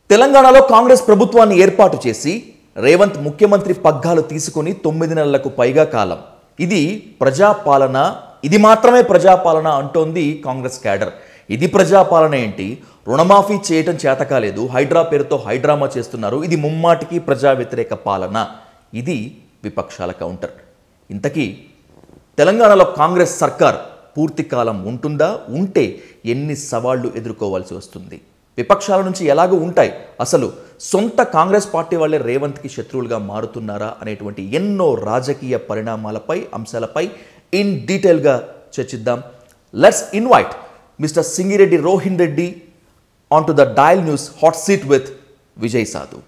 తెలంగాణలో కాంగ్రెస్ ప్రభుత్వాన్ని ఏర్పాటు చేసి రేవంత్ ముఖ్యమంత్రి పగ్గాలు తీసుకొని తొమ్మిది నెలలకు పైగా కాలం ఇది ప్రజాపాలన ఇది మాత్రమే ప్రజాపాలన అంటోంది కాంగ్రెస్ క్యాడర్ ఇది ప్రజాపాలన ఏంటి రుణమాఫీ చేయటం చేతకాలేదు హైడ్రా పేరుతో హైడ్రామా చేస్తున్నారు ఇది ముమ్మాటికి ప్రజా వ్యతిరేక పాలన ఇది విపక్షాల కౌంటర్ ఇంతకీ తెలంగాణలో కాంగ్రెస్ సర్కార్ పూర్తి కాలం ఉంటుందా ఉంటే ఎన్ని సవాళ్లు ఎదుర్కోవాల్సి వస్తుంది విపక్షాల నుంచి ఎలాగో ఉంటాయి అసలు సొంత కాంగ్రెస్ పార్టీ వాళ్ళే రేవంత్కి శత్రువులుగా మారుతున్నారా అనేటువంటి ఎన్నో రాజకీయ పరిణామాలపై అంశాలపై ఇన్ డీటెయిల్గా చర్చిద్దాం let's invite mister Singireddy Rohin Reddy on to the dial news hot seat with Vijay Sadhu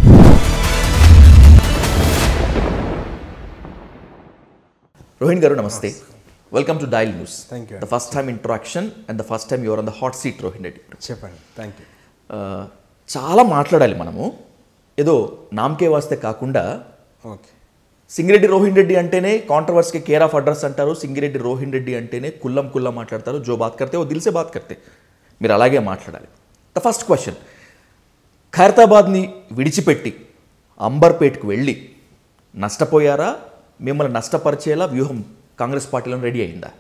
Rohin గారు నమస్తే welcome to dial news Thank you. The first time interaction and the first time you're on the hot seat Rohin Reddy చెప్పండి thank you ఆ, చాలా మాట్లాడాలి మనము ఏదో నామకే వాస్తే కాకుండా okay Singireddy Rohin Reddy అంటేనే కాంట్రవర్స్కి కేర్ ఆఫ్ అడ్రస్ అంటారు సింగిరెడ్డి రోహిన్ రెడ్డి అంటేనే కుల్లం కుల్లం మాట్లాడతారు జో బాత్ కర్తే ఓ దిల్సే బాత్ కర్తే మీరు అలాగే మాట్లాడాలి ద ఫస్ట్ క్వశ్చన్ ఖైరతాబాద్ని విడిచిపెట్టి అంబర్పేట్కు వెళ్ళి నష్టపోయారా మిమ్మల్ని నష్టపరిచేలా వ్యూహం కాంగ్రెస్ పార్టీలో రెడీ అయిందా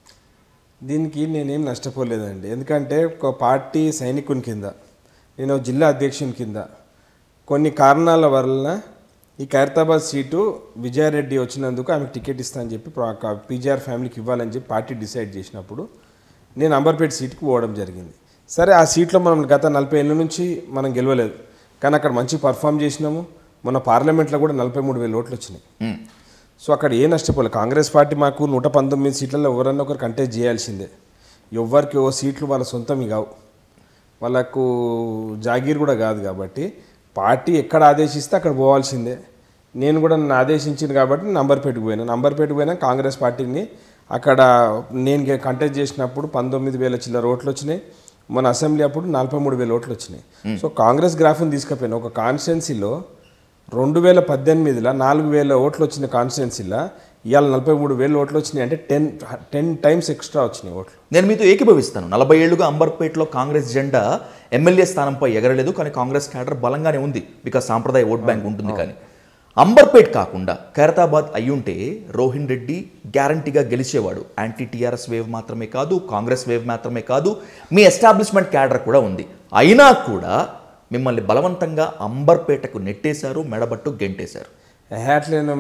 దీనికి నేనేం నష్టపోలేదండి ఎందుకంటే ఒక పార్టీ సైనికుని కింద నేను ఒక జిల్లా అధ్యక్షుని కింద కొన్ని కారణాల వలన ఈ ఖైరతాబాద్ సీటు విజయారెడ్డి వచ్చినందుకు ఆమెకు టికెట్ ఇస్తా అని చెప్పి పీజీఆర్ ఫ్యామిలీకి ఇవ్వాలని చెప్పి పార్టీ డిసైడ్ చేసినప్పుడు నేను అంబర్పేట సీట్కి పోవడం జరిగింది సరే ఆ సీట్లో మనం గత నలభై ఏళ్ళ నుంచి మనం గెలవలేదు కానీ అక్కడ మంచి పర్ఫామ్ చేసినాము మన పార్లమెంట్లో కూడా నలభై మూడు వేల ఓట్లు వచ్చినాయి మ్మ్. సో అక్కడ ఏ నష్టపోలేదు కాంగ్రెస్ పార్టీ మాకు నూట పంతొమ్మిది సీట్లలో ఎవరన్నా ఒకరు కంటెస్ట్ చేయాల్సిందే ఎవ్వరికి ఓ సీట్లు వాళ్ళ సొంతం కావు వాళ్ళకు జాగీర్ కూడా కాదు కాబట్టి పార్టీ ఎక్కడ ఆదేశిస్తే అక్కడ పోవాల్సిందే నేను కూడా నన్ను ఆదేశించింది కాబట్టి నంబర్పేటకు పోయాను నంబర్పేటకు పోయినా కాంగ్రెస్ పార్టీని అక్కడ నేను కంటెస్ట్ చేసినప్పుడు పంతొమ్మిది వేల చిల్లర ఓట్లు వచ్చినాయి మన అసెంబ్లీ అప్పుడు నలభై మూడు వేల ఓట్లు వచ్చినాయి సో కాంగ్రెస్ గ్రాఫ్ని తీసుకుపోయాను ఒక కాన్స్టిట్యున్సీలో రెండు వేల పద్దెనిమిదిలో నాలుగు వేల ఓట్లు వచ్చిన కాన్స్టిట్యున్సీలో ఇవాళ నలభై మూడు వేల ఓట్లు వచ్చినాయి అంటే టెన్ టెన్ టైమ్స్ ఎక్స్ట్రా వచ్చినాయి ఓట్లు నేను మీతో ఏకీభవిస్తాను నలభై ఏళ్లుగా అంబర్పేటలో కాంగ్రెస్ జెండా ఎమ్మెల్యే స్థానంపై ఎగరలేదు కానీ కాంగ్రెస్ క్యాడర్ బలంగానే ఉంది బికాస్ సాంప్రదాయ ఓట్ బ్యాంక్ ఉంటుంది కానీ అంబర్పేట్ కాకుండా ఖైరతాబాద్ అయ్యుంటే రోహిన్ రెడ్డి గ్యారంటీగా గెలిచేవాడు యాంటీ టీఆర్ఎస్ వేవ్ మాత్రమే కాదు కాంగ్రెస్ వేవ్ మాత్రమే కాదు మీ ఎస్టాబ్లిష్మెంట్ క్యాడర్ కూడా ఉంది అయినా కూడా మిమ్మల్ని బలవంతంగా అంబర్పేటకు నెట్టేశారు మెడబట్టు గెంటేశారు హ్యాట్లేను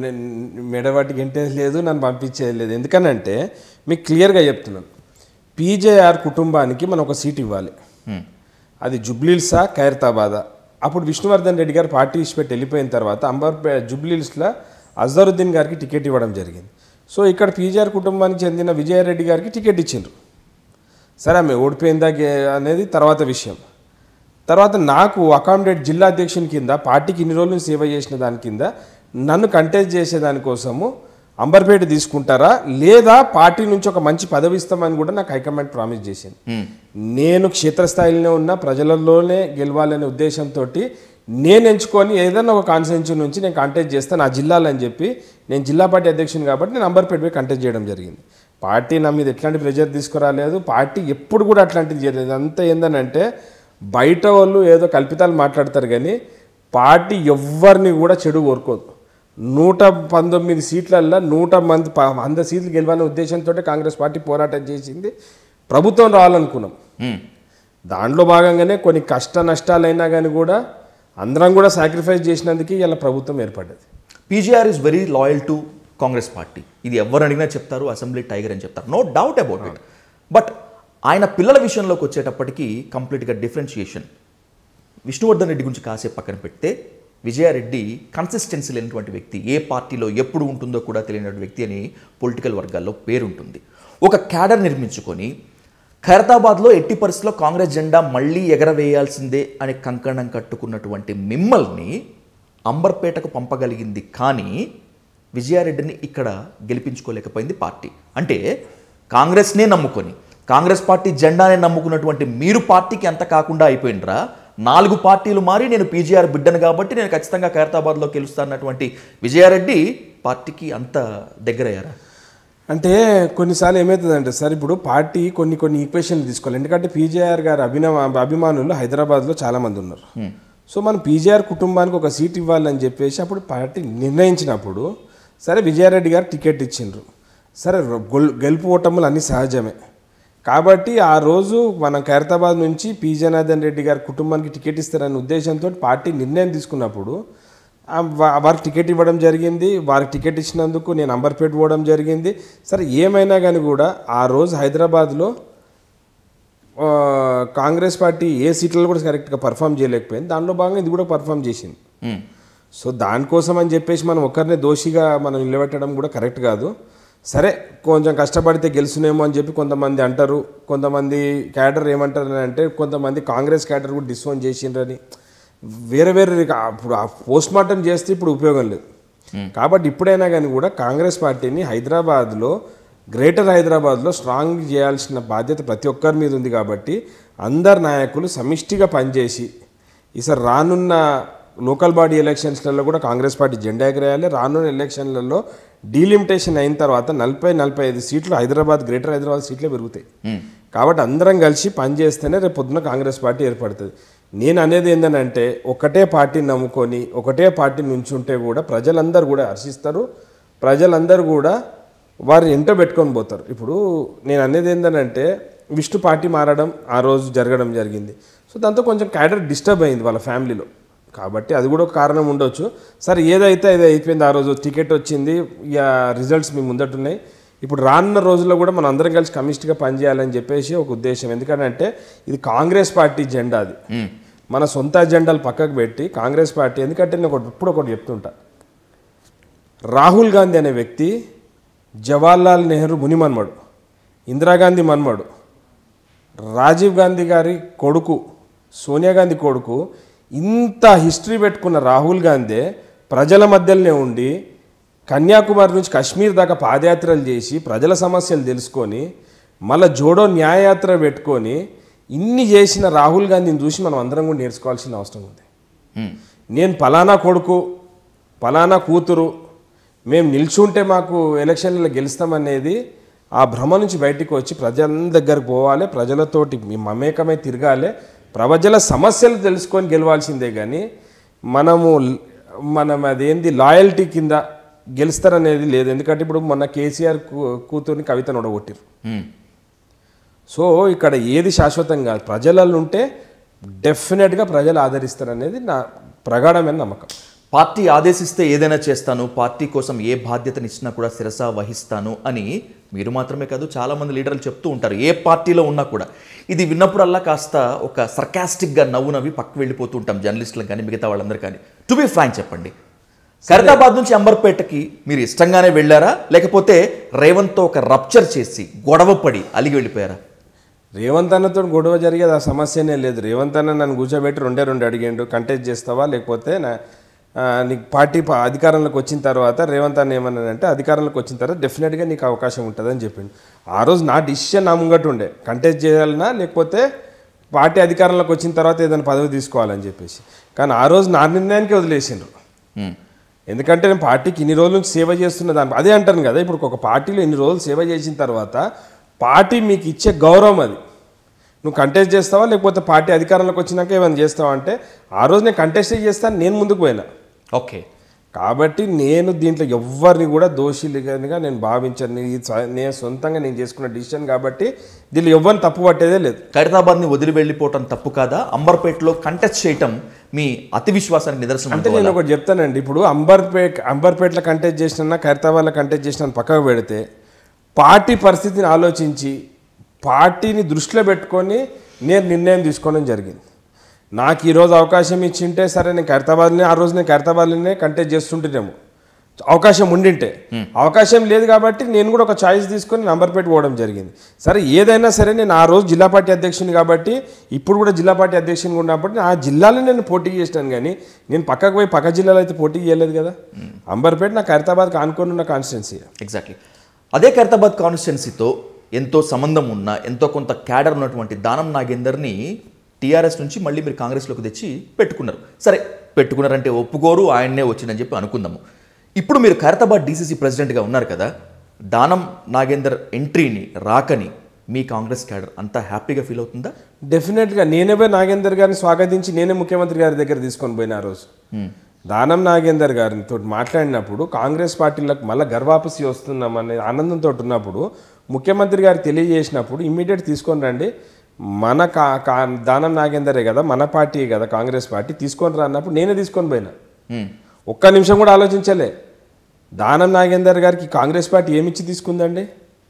మెడవాటి గంటేది లేదు నన్ను పంపించేది లేదు ఎందుకనంటే మీకు క్లియర్గా చెప్తున్నాను పీజేఆర్ కుటుంబానికి మనం ఒక సీట్ ఇవ్వాలి హ్మ్. అది జుబ్లీల్సా ఖైరతాబాదా అప్పుడు విష్ణువర్ధన్ రెడ్డి గారు పార్టీ ఇచ్చిపెట్టి వెళ్ళిపోయిన తర్వాత అంబర్పే జుబ్లీల్స్లో అజరుద్దీన్ గారికి టికెట్ ఇవ్వడం జరిగింది సో ఇక్కడ పీజీఆర్ కుటుంబానికి చెందిన విజయారెడ్డి గారికి టికెట్ ఇచ్చిండ్రు సరే ఆమె ఓడిపోయిందా గే- అనేది తర్వాత విషయం తర్వాత నాకు అకామిడేట్ జిల్లా అధ్యక్షుని కింద పార్టీకి ఇన్ని రోజులు సేవ చేసిన దాని కింద నన్ను కంటెస్ట్ చేసే దానికోసము అంబర్పేట తీసుకుంటారా లేదా పార్టీ నుంచి ఒక మంచి పదవి ఇస్తామని కూడా నాకు హైకమాండ్ ప్రామిస్ చేసింది హ్మ్. నేను క్షేత్రస్థాయిలోనే ఉన్న ప్రజలలోనే గెలవాలనే ఉద్దేశంతో నేను ఎంచుకొని ఏదైనా ఒక కాన్స్టిట్యూన్సీ నుంచి నేను కంటెస్ట్ చేస్తాను ఆ జిల్లాలో అని చెప్పి నేను జిల్లా పార్టీ అధ్యక్షుని కాబట్టి నేను అంబర్పేట పోయి కంటెస్ట్ చేయడం జరిగింది పార్టీ నా మీద ఎట్లాంటి ప్రెజర్ తీసుకురాలేదు పార్టీ ఎప్పుడు కూడా అట్లాంటిది చేయలేదు అంతా ఏందనంటే బయట వాళ్ళు ఏదో కల్పితాలు మాట్లాడతారు కానీ పార్టీ ఎవ్వరిని కూడా చెడు కోరుకోదు నూట పంతొమ్మిది సీట్లల్లో నూట మంది ప- వంద సీట్లు గెలవాలనే ఉద్దేశంతో కాంగ్రెస్ పార్టీ పోరాటం చేసింది ప్రభుత్వం రావాలనుకున్నాం హ్మ్. దాంట్లో భాగంగానే కొన్ని కష్ట నష్టాలైనా కానీ కూడా అందరం కూడా సాక్రిఫైస్ చేసినందుకే ఇలా ప్రభుత్వం ఏర్పడ్డది PGR is very loyal to Congress party ఇది ఎవరు అడిగినా చెప్తారు అసెంబ్లీ టైగర్ అని చెప్తారు no doubt about it but ఆయన పిల్లల విషయంలోకి వచ్చేటప్పటికి కంప్లీట్గా డిఫరెన్షియేషన్ విష్ణువర్ధన్ రెడ్డి గురించి కాసేపు పక్కన పెడితే విజయారెడ్డి కన్సిస్టెన్సీ లేనటువంటి వ్యక్తి ఏ పార్టీలో ఎప్పుడు ఉంటుందో కూడా తెలియనటువంటి వ్యక్తి అని పొలిటికల్ వర్గాల్లో పేరుంటుంది ఒక క్యాడర్ నిర్మించుకొని ఖైరతాబాద్లో ఎట్టి పరిస్థితుల్లో కాంగ్రెస్ జెండా మళ్ళీ ఎగరవేయాల్సిందే అని కంకణం కట్టుకున్నటువంటి మిమ్మల్ని అంబర్పేటకు పంపగలిగింది కానీ విజయారెడ్డిని ఇక్కడ గెలిపించుకోలేకపోయింది పార్టీ అంటే కాంగ్రెస్నే నమ్ముకొని కాంగ్రెస్ పార్టీ జెండానే నమ్ముకున్నటువంటి మీరు పార్టీకి ఎంత కాకుండా అయిపోయినరా నాలుగు పార్టీలు మారి నేను పీజీఆర్ బిడ్డను కాబట్టి నేను ఖచ్చితంగా ఖైరతాబాద్లో గెలుస్తానన్నటువంటి విజయారెడ్డి పార్టీకి అంత దగ్గరయ్యారా అంటే కొన్నిసార్లు ఏమవుతుందంటే సార్ ఇప్పుడు పార్టీ కొన్ని కొన్ని ఈక్వేషన్లు తీసుకోవాలి ఎందుకంటే పీజేఆర్ గారి అభినవ అభిమానులు హైదరాబాద్లో చాలామంది ఉన్నారు సో మనం పీజేఆర్ కుటుంబానికి ఒక సీట్ ఇవ్వాలని చెప్పేసి అప్పుడు పార్టీ నిర్ణయించినప్పుడు సరే విజయారెడ్డి గారు టికెట్ ఇచ్చిండ్రు సరే గొల్- గెలుపు ఓటములు అన్నీ సహజమే కాబట్టి ఆ రోజు మనం ఖైరతాబాద్ నుంచి పి జనార్దన్ రెడ్డి గారి కుటుంబానికి టికెట్ ఇస్తారనే ఉద్దేశంతో పార్టీ నిర్ణయం తీసుకున్నప్పుడు ఆ వా- వారికి టికెట్ ఇవ్వడం జరిగింది వారికి టికెట్ ఇచ్చినందుకు నేను అంబర్పేట పోవడం జరిగింది సరే ఏమైనా కానీ కూడా ఆ రోజు హైదరాబాద్లో ఆ, కాంగ్రెస్ పార్టీ ఏ సీట్లలో కూడా కరెక్ట్గా పర్ఫామ్ చేయలేకపోయింది దానిలో భాగంగా ఇది కూడా పర్ఫామ్ చేసింది ఉమ్. సో దానికోసం అని చెప్పేసి మనం ఒక్కరినే దోషిగా మనం నిలబెట్టడం కూడా కరెక్ట్ కాదు సరే కొంచెం కష్టపడితే గెలుసునేమో అని చెప్పి కొంతమంది అంటారు కొంతమంది క్యాడర్ ఏమంటారు అని అంటే కొంతమంది కాంగ్రెస్ క్యాడర్ కూడా డిస్ఓన్ చేసిండ్రని వేరే వేరే రిక- అప్పుడు పోస్ట్ మార్టం చేస్తే ఇప్పుడు ఉపయోగం లేదు కాబట్టి ఇప్పుడైనా కానీ కూడా కాంగ్రెస్ పార్టీని హైదరాబాద్లో గ్రేటర్ హైదరాబాద్లో స్ట్రాంగ్ చేయాల్సిన బాధ్యత ప్రతి ఒక్కరి మీద ఉంది కాబట్టి అందరు నాయకులు సమిష్టిగా పనిచేసి ఈసారి రానున్న లోకల్ బాడీ ఎలక్షన్స్లలో కూడా కాంగ్రెస్ పార్టీ జెండా ఎగరేయాలి రానున్న ఎలక్షన్లలో డీలిమిటేషన్ అయిన తర్వాత నలభై నలభై ఐదు సీట్లు హైదరాబాద్ గ్రేటర్ హైదరాబాద్ సీట్లే పెరుగుతాయి కాబట్టి అందరం కలిసి పనిచేస్తేనే రేపు పొద్దున కాంగ్రెస్ పార్టీ ఏర్పడుతుంది నేను అనేది ఏంటంటే ఒకటే పార్టీని నమ్ముకొని ఒకటే పార్టీ నుంచుంటే కూడా ప్రజలందరూ కూడా హర్షిస్తారు ప్రజలందరూ కూడా వారు ఎంటో పెట్టుకొని పోతారు ఇప్పుడు నేను అనేది ఏంటంటే విష్ణు పార్టీ మారడం ఆ రోజు జరగడం జరిగింది సో దాంతో కొంచెం క్యాడర్ డిస్టర్బ్ అయింది వాళ్ళ ఫ్యామిలీలో కాబట్టి అది కూడా ఒక కారణం ఉండొచ్చు సరే ఏదైతే అది అయిపోయింది ఆ రోజు టికెట్ వచ్చింది ఇక రిజల్ట్స్ మీ ముందటున్నాయి ఇప్పుడు రానున్న రోజుల్లో కూడా మనం అందరం కలిసి కమిస్ట్గా పనిచేయాలని చెప్పేసి ఒక ఉద్దేశం ఎందుకంటే ఇది కాంగ్రెస్ పార్టీ జెండా అది మన సొంత జెండాలు పక్కకు పెట్టి కాంగ్రెస్ పార్టీ ఎందుకంటే నేను ఒకటి ఇప్పుడు ఒకటి చెప్తుంటా రాహుల్ గాంధీ అనే వ్యక్తి జవహర్లాల్ నెహ్రూ ముని మన్మడు ఇందిరాగాంధీ మన్మడు రాజీవ్ గాంధీ గారి కొడుకు సోనియా గాంధీ కొడుకు ఇంత హిస్టరీ పెట్టుకున్న రాహుల్ గాంధీ ప్రజల మధ్యలోనే ఉండి కన్యాకుమారి నుంచి కాశ్మీర్ దాకా పాదయాత్రలు చేసి ప్రజల సమస్యలు తెలుసుకొని మళ్ళీ జోడో న్యాయయాత్ర పెట్టుకొని ఇన్ని చేసిన రాహుల్ గాంధీని చూసి మనం అందరం కూడా నేర్చుకోవాల్సిన అవసరం ఉంది ఉమ్. నేను పలానా కొడుకు పలానా కూతురు మేము నిల్చుంటే మాకు ఎలక్షన్లలో గెలుస్తామనేది ఆ భ్రమ నుంచి బయటికి వచ్చి ప్రజల దగ్గరకు పోవాలి ప్రజలతోటి మేము మమేకమై తిరగాలి ప్రజల సమస్యలు తెలుసుకొని గెలవాల్సిందే కానీ మనము మనం అదేంది లాయల్టీ కింద గెలుస్తారనేది లేదు ఎందుకంటే ఇప్పుడు మొన్న కేసీఆర్ కూ- కూతుర్ని కవితను ఒడగొట్టిరు ఉమ్. సో ఇక్కడ ఏది శాశ్వతం కాదు ప్రజలలో ఉంటే డెఫినెట్గా ప్రజలు ఆదరిస్తారనేది నా ప్రగాఢమైన నమ్మకం పార్టీ ఆదేశిస్తే ఏదైనా చేస్తాను పార్టీ కోసం ఏ బాధ్యతనిచ్చినా కూడా శిరస వహిస్తాను అని మీరు మాత్రమే కాదు చాలామంది లీడర్లు చెప్తూ ఉంటారు ఏ పార్టీలో ఉన్నా కూడా ఇది విన్నప్పుడల్లా కాస్త ఒక సర్కాస్టిక్గా నవ్వు నవ్వి పక్కకు వెళ్ళిపోతూ ఉంటాం జర్నలిస్టులకు కానీ మిగతా వాళ్ళందరూ కానీ టు బి ఫ్రాంక్ చెప్పండి ఖైరతాబాద్ నుంచి అంబర్పేటకి మీరు ఇష్టంగానే వెళ్ళారా లేకపోతే రేవంత్తో ఒక రప్చర్ చేసి గొడవ పడి అలిగి వెళ్ళిపోయారా రేవంత్ అన్నతో గొడవ జరిగేది ఆ సమస్యనే లేదు రేవంత్ అన్న నన్ను కూర్చోబెట్టి రెండే రెండు అడిగిండు కంటెస్ట్ చేస్తావా లేకపోతే నా ఆ, నీకు పార్టీ ప- అధికారంలోకి వచ్చిన తర్వాత రేవంత్ అన్న ఏమన్నాడంటే అధికారంలోకి వచ్చిన తర్వాత డెఫినెట్గా నీకు అవకాశం ఉంటుందని చెప్పిండు ఆ రోజు నా డిసిషన్ నా ముంగట ఉండే కంటెస్ట్ చేయాలన్నా లేకపోతే పార్టీ అధికారంలోకి వచ్చిన తర్వాత ఏదైనా పదవి తీసుకోవాలని చెప్పేసి కానీ ఆ రోజు నా నిర్ణయానికి వదిలేసిండ్రు ఉమ్. ఎందుకంటే నేను పార్టీకి ఇన్ని రోజుల నుంచి సేవ చేస్తున్న దాని అదే అంటాను కదా ఇప్పుడు ఒక పార్టీలో ఇన్ని రోజులు సేవ చేసిన తర్వాత పార్టీ మీకు ఇచ్చే గౌరవం అది నువ్వు కంటెస్ట్ చేస్తావా లేకపోతే పార్టీ అధికారంలోకి వచ్చినాక ఏమైనా చేస్తావా అంటే ఆ రోజు నేను కంటెస్ట్ చేస్తాను నేను ముందుకు పోయినా ఓకే కాబట్టి నేను దీంట్లో ఎవ్వరిని కూడా దోషిలుగా నేను భావించాను ఇది స- నేను సొంతంగా నేను చేసుకున్న డిసిషన్ కాబట్టి దీనిలో ఎవరిని తప్పు పట్టేదే లేదు ఖైరతాబాద్ని వదిలి వెళ్ళిపోవటం తప్పు కాదా అంబర్పేటలో కంటెస్ట్ చేయటం మీ అతి విశ్వాసానికి నిదర్శనం అంటే అనుకోవాలా? నేను ఒకటి చెప్తానండి ఇప్పుడు అంబర్పేట్ అంబర్పేటలో కంటెస్ట్ చేసిన ఖైరతాబాద్లో కంటెస్ట్ చేసిన పక్కకు పెడితే పార్టీ పరిస్థితిని ఆలోచించి పార్టీని దృష్టిలో పెట్టుకొని నేను నిర్ణయం తీసుకోవడం జరిగింది నాకు ఈరోజు అవకాశం ఇచ్చింటే సరే నేను ఖైరతాబాద్ని ఆ రోజు నేను ఖైరతాబాద్లోనే కంటెస్ట్ చేస్తుంటేనేమో అవకాశం ఉండింటే అవకాశం లేదు కాబట్టి నేను కూడా ఒక చాయిస్ తీసుకొని నంబర్పేట పోవడం జరిగింది సరే ఏదైనా సరే నేను ఆ రోజు జిల్లా పార్టీ అధ్యక్షుని కాబట్టి ఇప్పుడు కూడా జిల్లా పార్టీ అధ్యక్షునిగా ఉన్నప్పుడు ఆ జిల్లాలో నేను పోటీ చేసినాను కానీ నేను పక్కకు పోయి పక్క జిల్లాలో అయితే పోటీ చేయలేదు కదా అంబర్పేట నాకు ఖైరతాబాద్కి ఆనుకొని ఉన్న కాన్స్టిట్యున్సీ ఎగ్జాక్ట్లీ అదే ఖైరతాబాద్ కాన్స్టిట్యున్సీతో ఎంతో సంబంధం ఉన్న ఎంతో కొంత క్యాడర్ ఉన్నటువంటి దానం నాగేందర్ని టీఆర్ఎస్ నుంచి మళ్ళీ మీరు కాంగ్రెస్లోకి తెచ్చి పెట్టుకున్నారు సరే పెట్టుకున్నారంటే ఒప్పుకోరు ఆయన్నే వచ్చిందని చెప్పి అనుకుందాము ఇప్పుడు మీరు ఖైరతాబాద్ డీసీసీ ప్రెసిడెంట్గా ఉన్నారు కదా దానం నాగేందర్ ఎంట్రీని రాకని మీ కాంగ్రెస్ క్యాడర్ అంతా హ్యాపీగా ఫీల్ అవుతుందా డెఫినెట్గా నేనే పోయి నాగేందర్ గారిని స్వాగతించి నేనే ముఖ్యమంత్రి గారి దగ్గర తీసుకొని పోయిన ఆ రోజు దానం నాగేందర్ గారితో మాట్లాడినప్పుడు కాంగ్రెస్ పార్టీలకు మళ్ళీ గర్వాపసి వస్తున్నామనే ఆనందంతో ఉన్నప్పుడు ముఖ్యమంత్రి గారికి తెలియజేసినప్పుడు ఇమ్మీడియట్ తీసుకొని రండి మన కా కా దానం నాగేందరే కదా మన పార్టీ కదా కాంగ్రెస్ పార్టీ తీసుకొని రా అన్నప్పుడు నేనే తీసుకొని పోయినా మ్మ్. ఒక్క నిమిషం కూడా ఆలోచించలే దానం నాగేందర్ గారికి కాంగ్రెస్ పార్టీ ఏమిచ్చి తీసుకుందండి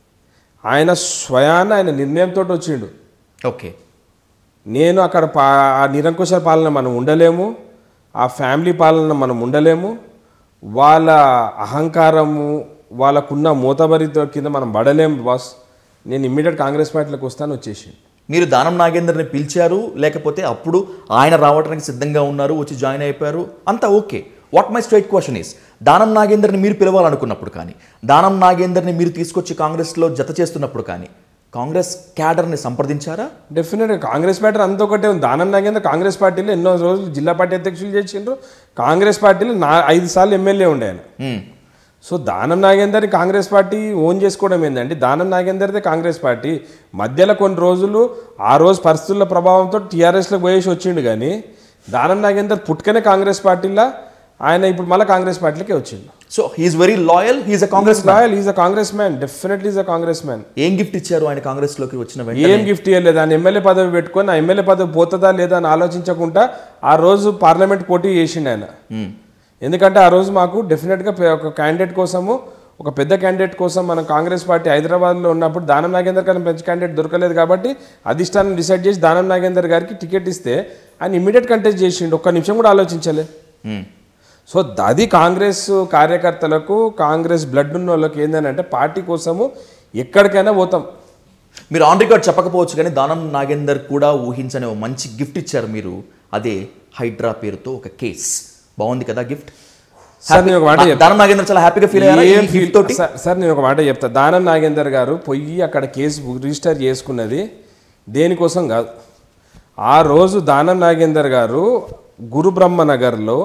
ఆయన స్వయాన ఆయన నిర్ణయంతో వచ్చిండు ఓకే నేను అక్కడ పా ఆ నిరంకుశ పాలన మనం ఉండలేము ఆ ఫ్యామిలీ పాలన మనం ఉండలేము వాళ్ళ అహంకారము వాళ్ళకున్న మూతబరితో కింద మనం పడలేము బాస్ నేను ఇమ్మీడియట్ కాంగ్రెస్ పార్టీలోకి వస్తాను వచ్చేసి మీరు దానం నాగేందర్ని పిలిచారు లేకపోతే అప్పుడు ఆయన రావడానికి సిద్ధంగా ఉన్నారు వచ్చి జాయిన్ అయిపోయారు అంతా okay what my straight question is Danam నాగేందర్ని మీరు పిలవాలనుకున్నప్పుడు కానీ దానం నాగేందర్ని మీరు తీసుకొచ్చి కాంగ్రెస్లో జత చేస్తున్నప్పుడు కానీ కాంగ్రెస్ క్యాడర్ని సంప్రదించారా డెఫినెట్గా కాంగ్రెస్ పార్టీ అంత ఒకటే ఉంది దానం నాగేంద్ర కాంగ్రెస్ పార్టీలో ఎన్నో రోజులు జిల్లా పార్టీ అధ్యక్షులు చేసిండ్రు కాంగ్రెస్ పార్టీలో నా ఐదు సార్లు ఎమ్మెల్యే ఉండే ఆయన మ్మ్. సో దానం నాగేందర్ని కాంగ్రెస్ పార్టీ ఓన్ చేసుకోవడం ఏంటంటే దానం నాగేందర్దే కాంగ్రెస్ పార్టీ మధ్యలో కొన్ని రోజులు ఆ రోజు పరిస్థితుల ప్రభావంతో టీఆర్ఎస్లోకి పోయేసి వచ్చిండు కానీ దానం నాగేందర్ పుట్టుకనే కాంగ్రెస్ పార్టీలో ఆయన ఇప్పుడు మళ్ళీ కాంగ్రెస్ పార్టీలకే వచ్చిండు so he's very loyal he's a Congress royal is a Congress man definitely is a Congress man ఏం గిఫ్ట్ ఇచ్చారు ఆయన కాంగ్రెస్లోకి వచ్చిన వెంటనే ఏం గిఫ్ట్ ఇవ్వలేదు ఆయన ఎమ్మెల్యే పదవి పెట్టుకొని ఆ ఎమ్మెల్యే పదవి పోతుందా లేదా అని ఆలోచించకుండా ఆ రోజు పార్లమెంట్ పోటీ చేసిండు ఆయన మ్మ్. ఎందుకంటే ఆ రోజు మాకు డెఫినెట్గా పె- ఒక క్యాండిడేట్ కోసము ఒక పెద్ద క్యాండిడేట్ కోసం మనం కాంగ్రెస్ పార్టీ హైదరాబాద్లో ఉన్నప్పుడు దానం నాగేందర్ కన్నా పెద్ద క్యాండిడేట్ దొరకలేదు కాబట్టి అధిష్టానం డిసైడ్ చేసి దానం నాగేందర్ గారికి టికెట్ ఇస్తే ఆయన ఇమీడియట్ కంటెస్ట్ చేసిండు ఒక్క నిమిషం కూడా ఆలోచించలే మ్మ్. సో అది కాంగ్రెస్ కార్యకర్తలకు కాంగ్రెస్ బ్లడ్ ఉన్న వాళ్ళకి ఏంటంటే పార్టీ కోసము ఎక్కడికైనా పోతాం మీరు ఆన్ రికార్డ్ చెప్పకపోవచ్చు కానీ దానం నాగేందర్ కూడా ఊహించని ఓ మంచి గిఫ్ట్ ఇచ్చారు మీరు అదే హైడ్రా పేరుతో ఒక కేస్ బాగుంది కదా గిఫ్ట్ సార్ నేను ఒక మాట చెప్తా. దానం నాగేందర్ చాలా హ్యాపీగా ఫీల్ అయ్యారా ఏం ఈ ఫీల్ gift తోటి సార్- సార్ నేను ఒక మాట చెప్తా దానం నాగేందర్ గారు పొయ్యి అక్కడ కేసు రిజిస్టర్ చేసుకున్నది దేనికోసం కాదు ఆ రోజు దానం నాగేందర్ గారు గురు బ్రహ్మ నగర్లో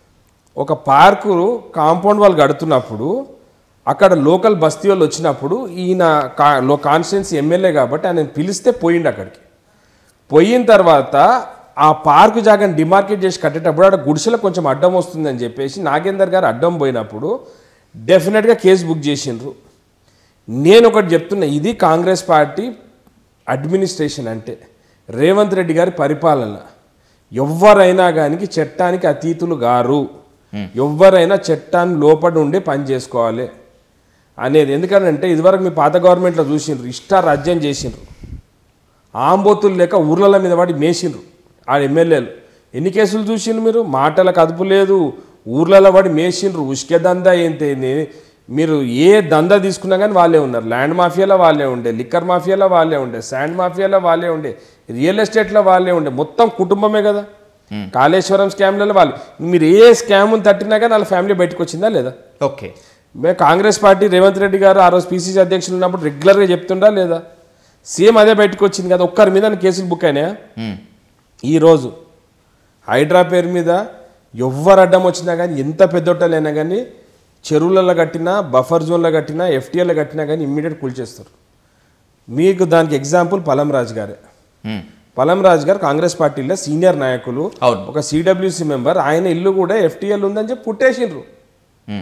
ఒక పార్కు కాంపౌండ్ వాళ్ళు కడుతున్నప్పుడు అక్కడ లోకల్ బస్తీ వాళ్ళు వచ్చినప్పుడు ఈయన కా లో కాన్స్టిట్యున్సీ ఎమ్మెల్యే కాబట్టి ఆయన పిలిస్తే పోయిండు అక్కడికి పోయిన తర్వాత ఆ పార్కు జాగాని డిమార్కెట్ చేసి కట్టేటప్పుడు అక్కడ గుడిసెలో కొంచెం అడ్డం వస్తుందని చెప్పేసి నాగేందర్ గారు అడ్డం పోయినప్పుడు డెఫినెట్గా కేసు బుక్ చేసిండ్రు నేను ఒకటి చెప్తున్నా ఇది కాంగ్రెస్ పార్టీ అడ్మినిస్ట్రేషన్ అంటే రేవంత్ రెడ్డి గారి పరిపాలన ఎవరైనా కానీ చట్టానికి అతీతులు గారు ఎవరైనా చట్టాన్ని లోపడి ఉండి పని చేసుకోవాలి అనేది ఎందుకంటే ఇదివరకు మీ పాత గవర్నమెంట్లో చూసిండ్రు ఇష్ట రాజ్యం చేసిండ్రు ఆంబోతులు లేక ఊర్ల మీద పడి మేసిండ్రు ఆ ఎమ్మెల్యేలు ఎన్ని కేసులు చూసిండ్రు మీరు మాటలకు అదుపు లేదు ఊర్లలో పడి మేసిండ్రు ఉష్కే దందా ఏంటి మీరు ఏ దందా తీసుకున్నా కానీ వాళ్ళే ఉన్నారు ల్యాండ్ మాఫియాలో వాళ్ళే ఉండే లిక్కర్ మాఫియాలో వాళ్ళే ఉండే శాండ్ మాఫియాలో వాళ్ళే ఉండే రియల్ ఎస్టేట్లో వాళ్ళే ఉండే మొత్తం కుటుంబమే కదా కాళేశ్వరం స్కామ్లలో వాళ్ళు మీరు ఏ స్కామ్ తట్టినా కానీ వాళ్ళ ఫ్యామిలీ బయటకు వచ్చిందా లేదా ఓకే మేము కాంగ్రెస్ పార్టీ రేవంత్ రెడ్డి గారు ఆ రోజు పీసీసీ అధ్యక్షులు ఉన్నప్పుడు రెగ్యులర్గా చెప్తుండా లేదా సేమ్ అదే బయటకు వచ్చింది కదా ఒక్కరి మీద కేసులు బుక్ అయినాయా మ్మ్. ఈరోజు హైడ్రా పేరు మీద ఎవ్వరు అడ్డం వచ్చినా కానీ ఎంత పెద్దొట్టలైనా కానీ చెరువులలో కట్టినా బఫర్ జోన్లో కట్టినా ఎఫ్టీఎల్లో కట్టినా కానీ ఇమ్మీడియట్ కూల్చేస్తారు మీకు దానికి ఎగ్జాంపుల్ పలం రాజు గారే మ్మ్. పలం రాజు గారు కాంగ్రెస్ పార్టీలో సీనియర్ నాయకులు అవును. ఒక సిడబ్ల్యూసి మెంబర్ ఆయన ఇల్లు కూడా ఎఫ్టీఎల్ ఉందని చెప్పి పుట్టేసిండ్రు మ్మ్.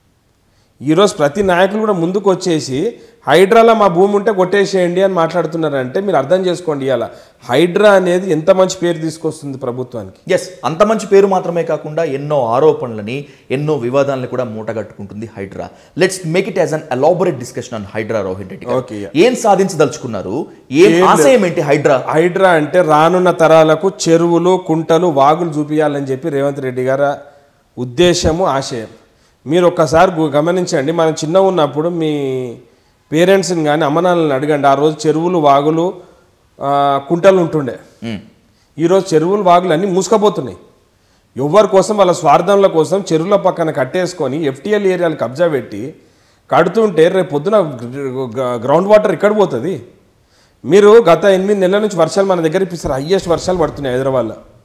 ఈరోజు ప్రతి నాయకులు కూడా ముందుకు వచ్చేసి హైడ్రాలో మా భూమి ఉంటే కొట్టేసేయండి అని మాట్లాడుతున్నారంటే మీరు అర్థం చేసుకోండి ఇవాళ హైడ్రా అనేది ఎంత మంచి పేరు తీసుకొస్తుంది ప్రభుత్వానికి ఎస్ అంత మంచి పేరు మాత్రమే కాకుండా ఎన్నో ఆరోపణలని ఎన్నో వివాదాలను కూడా మూటగట్టుకుంటుంది Hydraa let's make it as an elaborate discussion on Hydraa Rohith Reddy గారు. Okay, yeah. ఏం సాధించదలుచుకున్నారు ఏం ఆశయం ఏంటి హైడ్రా హైడ్రా అంటే రానున్న తరాలకు చెరువులు కుంటలు వాగులు చూపించాలని చెప్పి రేవంత్ రెడ్డి గారి ఉద్దేశము ఆశయం మీరు ఒక్కసారి గు- గమనించండి మనం చిన్న ఉన్నప్పుడు మీ పేరెంట్స్ని కానీ అమ్మనాన్నని అడగండి ఆ రోజు చెరువులు వాగులు ఆ, కుంటలు ఉంటుండే మ్మ్. ఈరోజు చెరువులు వాగులు అన్నీ మూసుకపోతున్నాయి ఎవరి కోసం వాళ్ళ స్వార్థంల కోసం చెరువుల పక్కన కట్టేసుకొని ఎఫ్టీఎల్ ఏరియాలు కబ్జా పెట్టి కడుతుంటే రేపు పొద్దున గ్ర- గ్రౌండ్ వాటర్ ఇక్కడ పోతుంది మీరు గత ఎనిమిది నెలల నుంచి వర్షాలు మన దగ్గర ఇప్పిస్తారు హయ్యెస్ట్ వర్షాలు పడుతున్నాయి హైదరాబాద్లో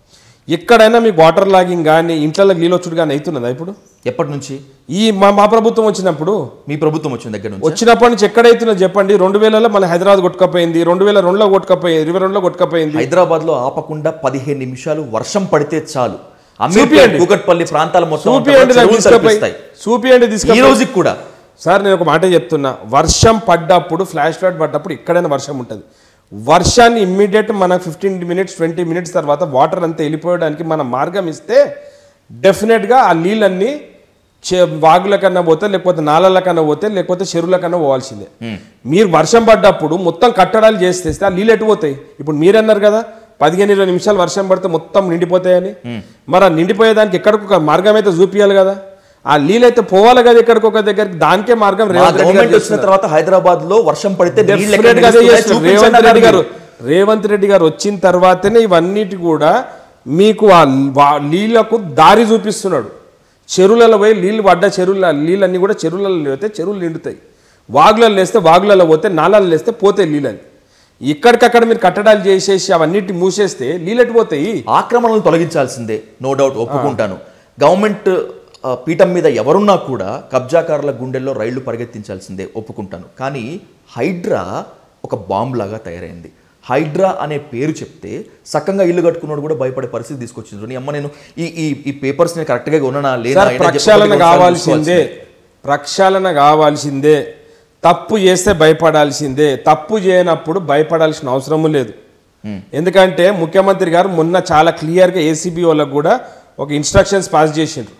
ఎక్కడైనా మీకు వాటర్ లాగింగ్ కానీ ఇంట్లో నీళ్ళు వచ్చుడు కానీ అవుతున్నదా ఇప్పుడు ఎప్పటి నుంచి ఈ మా మా ప్రభుత్వం వచ్చినప్పుడు మీ ప్రభుత్వం వచ్చిన దగ్గర నుంచి వచ్చినప్పటి నుంచి ఎక్కడైతున్నా చెప్పండి రెండు వేలలో మన హైదరాబాద్ కొట్టుకపోయింది రెండు వేల రెండులో కొట్టుకపోయింది ఇరవై రెండులో కొట్టుకపోయింది హైదరాబాద్ లో ఆపకుండా పదిహేను నిమిషాలు వర్షం పడితే చాలు అమీర్పేట్ చూపియండి. కూకట్పల్లి ప్రాంతాల మొత్తం అంతా చూపియండి కూడా నాకు చెరువులు తీసుకుపోయి తలపిస్తాయి. చూపియండి ఈ తీసుకుపోయి రోజుకి కూడా సార్ నేను ఒక మాట చెప్తున్నా వర్షం పడ్డప్పుడు ఫ్లాష్ ఫ్లడ్ పడ్డప్పుడు ఎక్కడైనా వర్షం ఉంటుంది వర్షాన్ని ఇమ్మీడియట్ మన ఫిఫ్టీన్ మినిట్స్ ట్వంటీ మినిట్స్ తర్వాత వాటర్ అంతా వెళ్ళిపోయడానికి మనం మార్గం ఇస్తే డెఫినెట్గా ఆ నీళ్ళన్నీ చే వాగుల కన్నా పోతే లేకపోతే నాలల కన్నా పోతే లేకపోతే చెరువుల కన్నా పోవాల్సిందే మీరు వర్షం పడ్డప్పుడు మొత్తం కట్టడాలు చేసేస్తే ఆ నీళ్ళు ఎటు పోతాయి ఇప్పుడు మీరన్నారు కదా పదిహేను ఇరవై నిమిషాలు వర్షం పడితే మొత్తం నిండిపోతాయని మరి ఆ నిండిపోయేదానికి ఎక్కడికి ఒక మార్గం అయితే చూపించాలి కదా ఆ నీళ్ళు అయితే పోవాలి కదా ఎక్కడికి ఒక దగ్గరికి దానికే మార్గం మా రేవంత్ రెడ్డి గారు గవర్నమెంట్ వచ్చిన తర్వాత హైదరాబాద్ లో వర్షం పడితే నీళ్ళు ఎక్కడ Definitely అదే నిలుస్తున్నాయో చేస్తున్నారు. చూపించండి రేవంత్ రెడ్డి అన్నారు గారు రేవంత్ రెడ్డి గారు వచ్చిన తర్వాతనే ఇవన్నిటి కూడా మీకు ఆ వా- నీళ్లకు దారి చూపిస్తున్నాడు చెరువులలో పోయి నీళ్ళు పడ్డ చెరువుల నీళ్ళన్నీ కూడా చెరువులలో పోతే చెరువులు నిండుతాయి వాగులలో వేస్తే వాగులలో పోతే నాళాలు వేస్తే పోతాయి నీళ్ళని ఇక్కడికక్కడ మీరు కట్టడాలు చేసేసి అవన్నిటి మూసేస్తే నీళ్ళెట్టు పోతాయి ఆక్రమణలు తొలగించాల్సిందే నో డౌట్ ఒప్పుకుంటాను గవర్నమెంట్ ఆ, పీఠం మీద ఎవరున్నా కూడా కబ్జాకారుల గుండెల్లో రైళ్లు పరిగెత్తించాల్సిందే ఒప్పుకుంటాను కానీ హైడ్రా ఒక బాంబ్ లాగా తయారైంది హైడ్రా అనే పేరు చెప్తే సక్కంగా ఇల్లు కట్టుకున్నాడు కూడా భయపడే పరిస్థితి తీసుకొచ్చింది నీ అమ్మ నేను ఈ ఈ ఈ పేపర్స్ నేను కరెక్ట్గా కొననా లేదా సార్ అయినా చెప్పి ప్రక్షాళన ఒకటి రెండు సార్లు కావాల్సిందే ప్రక్షాళన కావాల్సిందే తప్పు చేస్తే భయపడాల్సిందే తప్పు చేయనప్పుడు భయపడాల్సిన అవసరము లేదు ఎందుకంటే ముఖ్యమంత్రి గారు మొన్న చాలా క్లియర్గా ఏసీబీ వాళ్ళకు కూడా ఒక ఇన్స్ట్రక్షన్స్ పాస్ చేసిండ్రు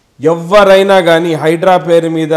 ఎవరైనా కానీ హైడ్రా పేరు మీద